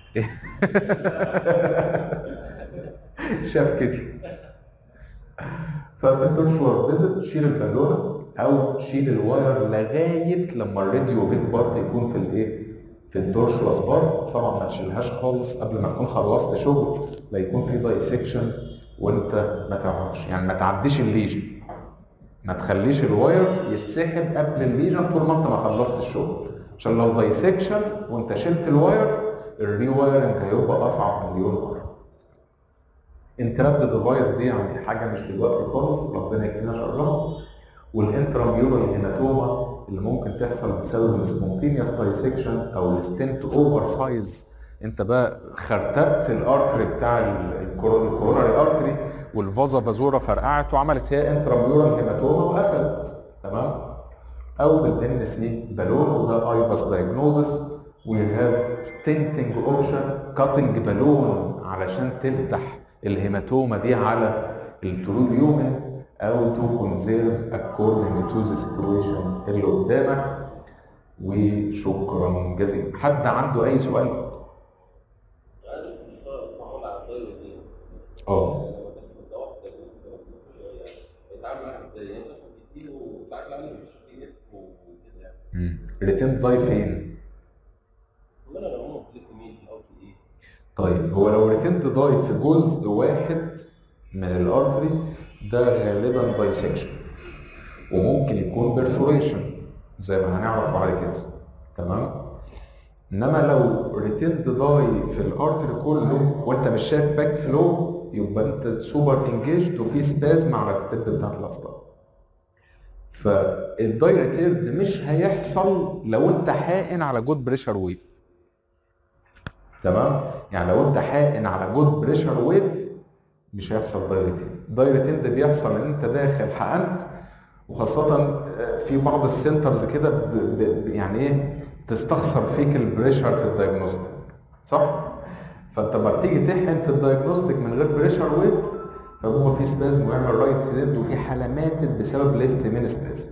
شاف كده ففي الفيرتشوال فيزيت شيل البالونه او شيل الواير لغايه لما الراديو بيج بارت يكون في الايه؟ في الدورشواس بارت طبعا ما تشيلهاش خالص قبل ما تكون خلصت شغل لا يكون في دايسكشن وانت ما تعرفش يعني ما تعديش الليجن ما تخليش الواير يتسحب قبل الليجن طول ما انت ما خلصت الشغل عشان لو دايسكشن وانت شلت الواير الري وايرنج هيبقى اصعب مليون مره انترابت ديفايس دي يعني حاجه مش دلوقتي خالص ربنا يكفينا شرها والانتراميورال هيماتوما اللي ممكن تحصل بسبب السبونتينيوس دايسكشن او الستنت اوفر سايز انت بقى خرتقت الارتري بتاع الكوروناري ارتري والفازا فازورا فرقعت وعملت هي انتراميورال هيماتوما وقفلت تمام او بالان سي بالون وده ايباس دايجنوزس وي هاف ستنتنج اوبشن كاتنج بالون علشان تفتح الهيماتوما دي على التروبيومن او تو كونزيرف اكوردنج تو ذا سيتويشن اللي قدامك وشكرا جزيلا حد عنده اي سؤال؟ يعني بس استفسار معقول على الطيب دي اه بس انت واحد يعني يتعامل معاها ازاي؟ يعني مثلا بتديله ساعات العمل مش فيه وكده يعني ريتين ضاي فين؟ امال لو هم كليك مين او سي ايه طيب هو لو ريتنت ضاي في جزء واحد من الارتري ده غالبا دايسكشن وممكن يكون بيرفوريشن زي ما هنعرف بعد كده تمام انما لو ريتنت ضاي في الارتري كله وانت مش شايف باك فلو يبقى انت سوبر انجيجد وفي سبازم على التب بتاعت الاسطح فالدايركت مش هيحصل لو انت حائن على جود بريشر ويف تمام يعني لو انت حائن على جود بريشر ويف مش هيحصل دايرتين دايرتين ده بيحصل ان انت داخل حقنت وخاصة في بعض السنترز كده ب- ب- ب- يعني ايه تستخسر فيك البريشر في الدايجنوستيك صح؟ فانت لما بتيجي تحقن في الدايجنوستيك من غير بريشر ويف فهو في سبازم ويعمل رايت هيد وفي حالات بسبب ليفت مين سبازم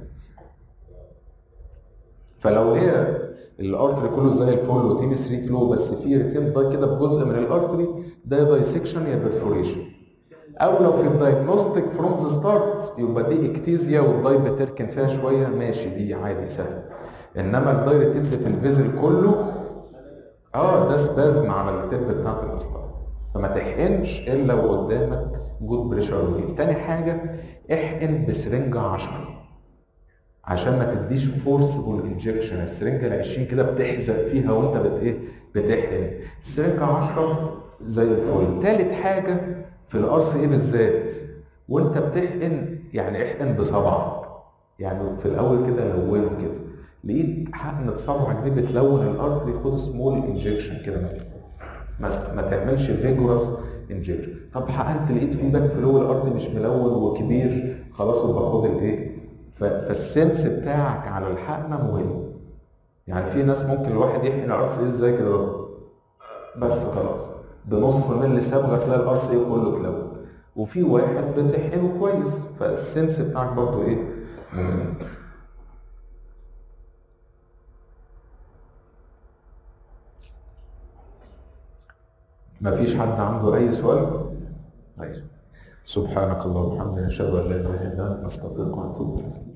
فلو هي الارتري كله زي الفل وتيم 3 فلو بس في ريتين ده كده بجزء من الارتري ده دايسكشن يا بيرفوريشن او لو في الدايجنوستيك فروم ذا ستارت يبقى دي اكتيزيا والداي بتركن فيها شويه ماشي دي عادي سهل انما الدايركت في الفيزل كله اه ده سبازم على التب بتاعت الاسطح فما تحقنش الا وقدامك جود بريشر ويف تاني حاجه احقن بسرنجه 10 عشان ما تديش فورسبل انجكشن السرنجه ال 20 كده بتحزق فيها وانت بت ايه بتحقن السرنجه 10 زي الفل تالت حاجه في الار سي اي بالذات وانت بتحقن يعني احقن بصبعك يعني في الاول كده لونه كده لقيت حقنه صبعك دي بتلون الارتري خد سمول انجكشن كده ما ما, ما تعملش فيجورس انجكشن طب حقنت لقيت في باك فلو الارض مش ملون وكبير خلاص يبقى خد الايه ف- فالسنس بتاعك على الحقنه مهم يعني في ناس ممكن الواحد يحقن ار سي ازاي كده بقى. بس خلاص بنص ملي صبغه تلاقي الار سي كله اتلون وفي واحد بتحقنه كويس فالسنس بتاعك برضو ايه مهم مفيش حد عنده اي سؤال طيب سبحانك اللهم وبحمدك اشهد ان لا اله الا انت استغفرك واتوب اليك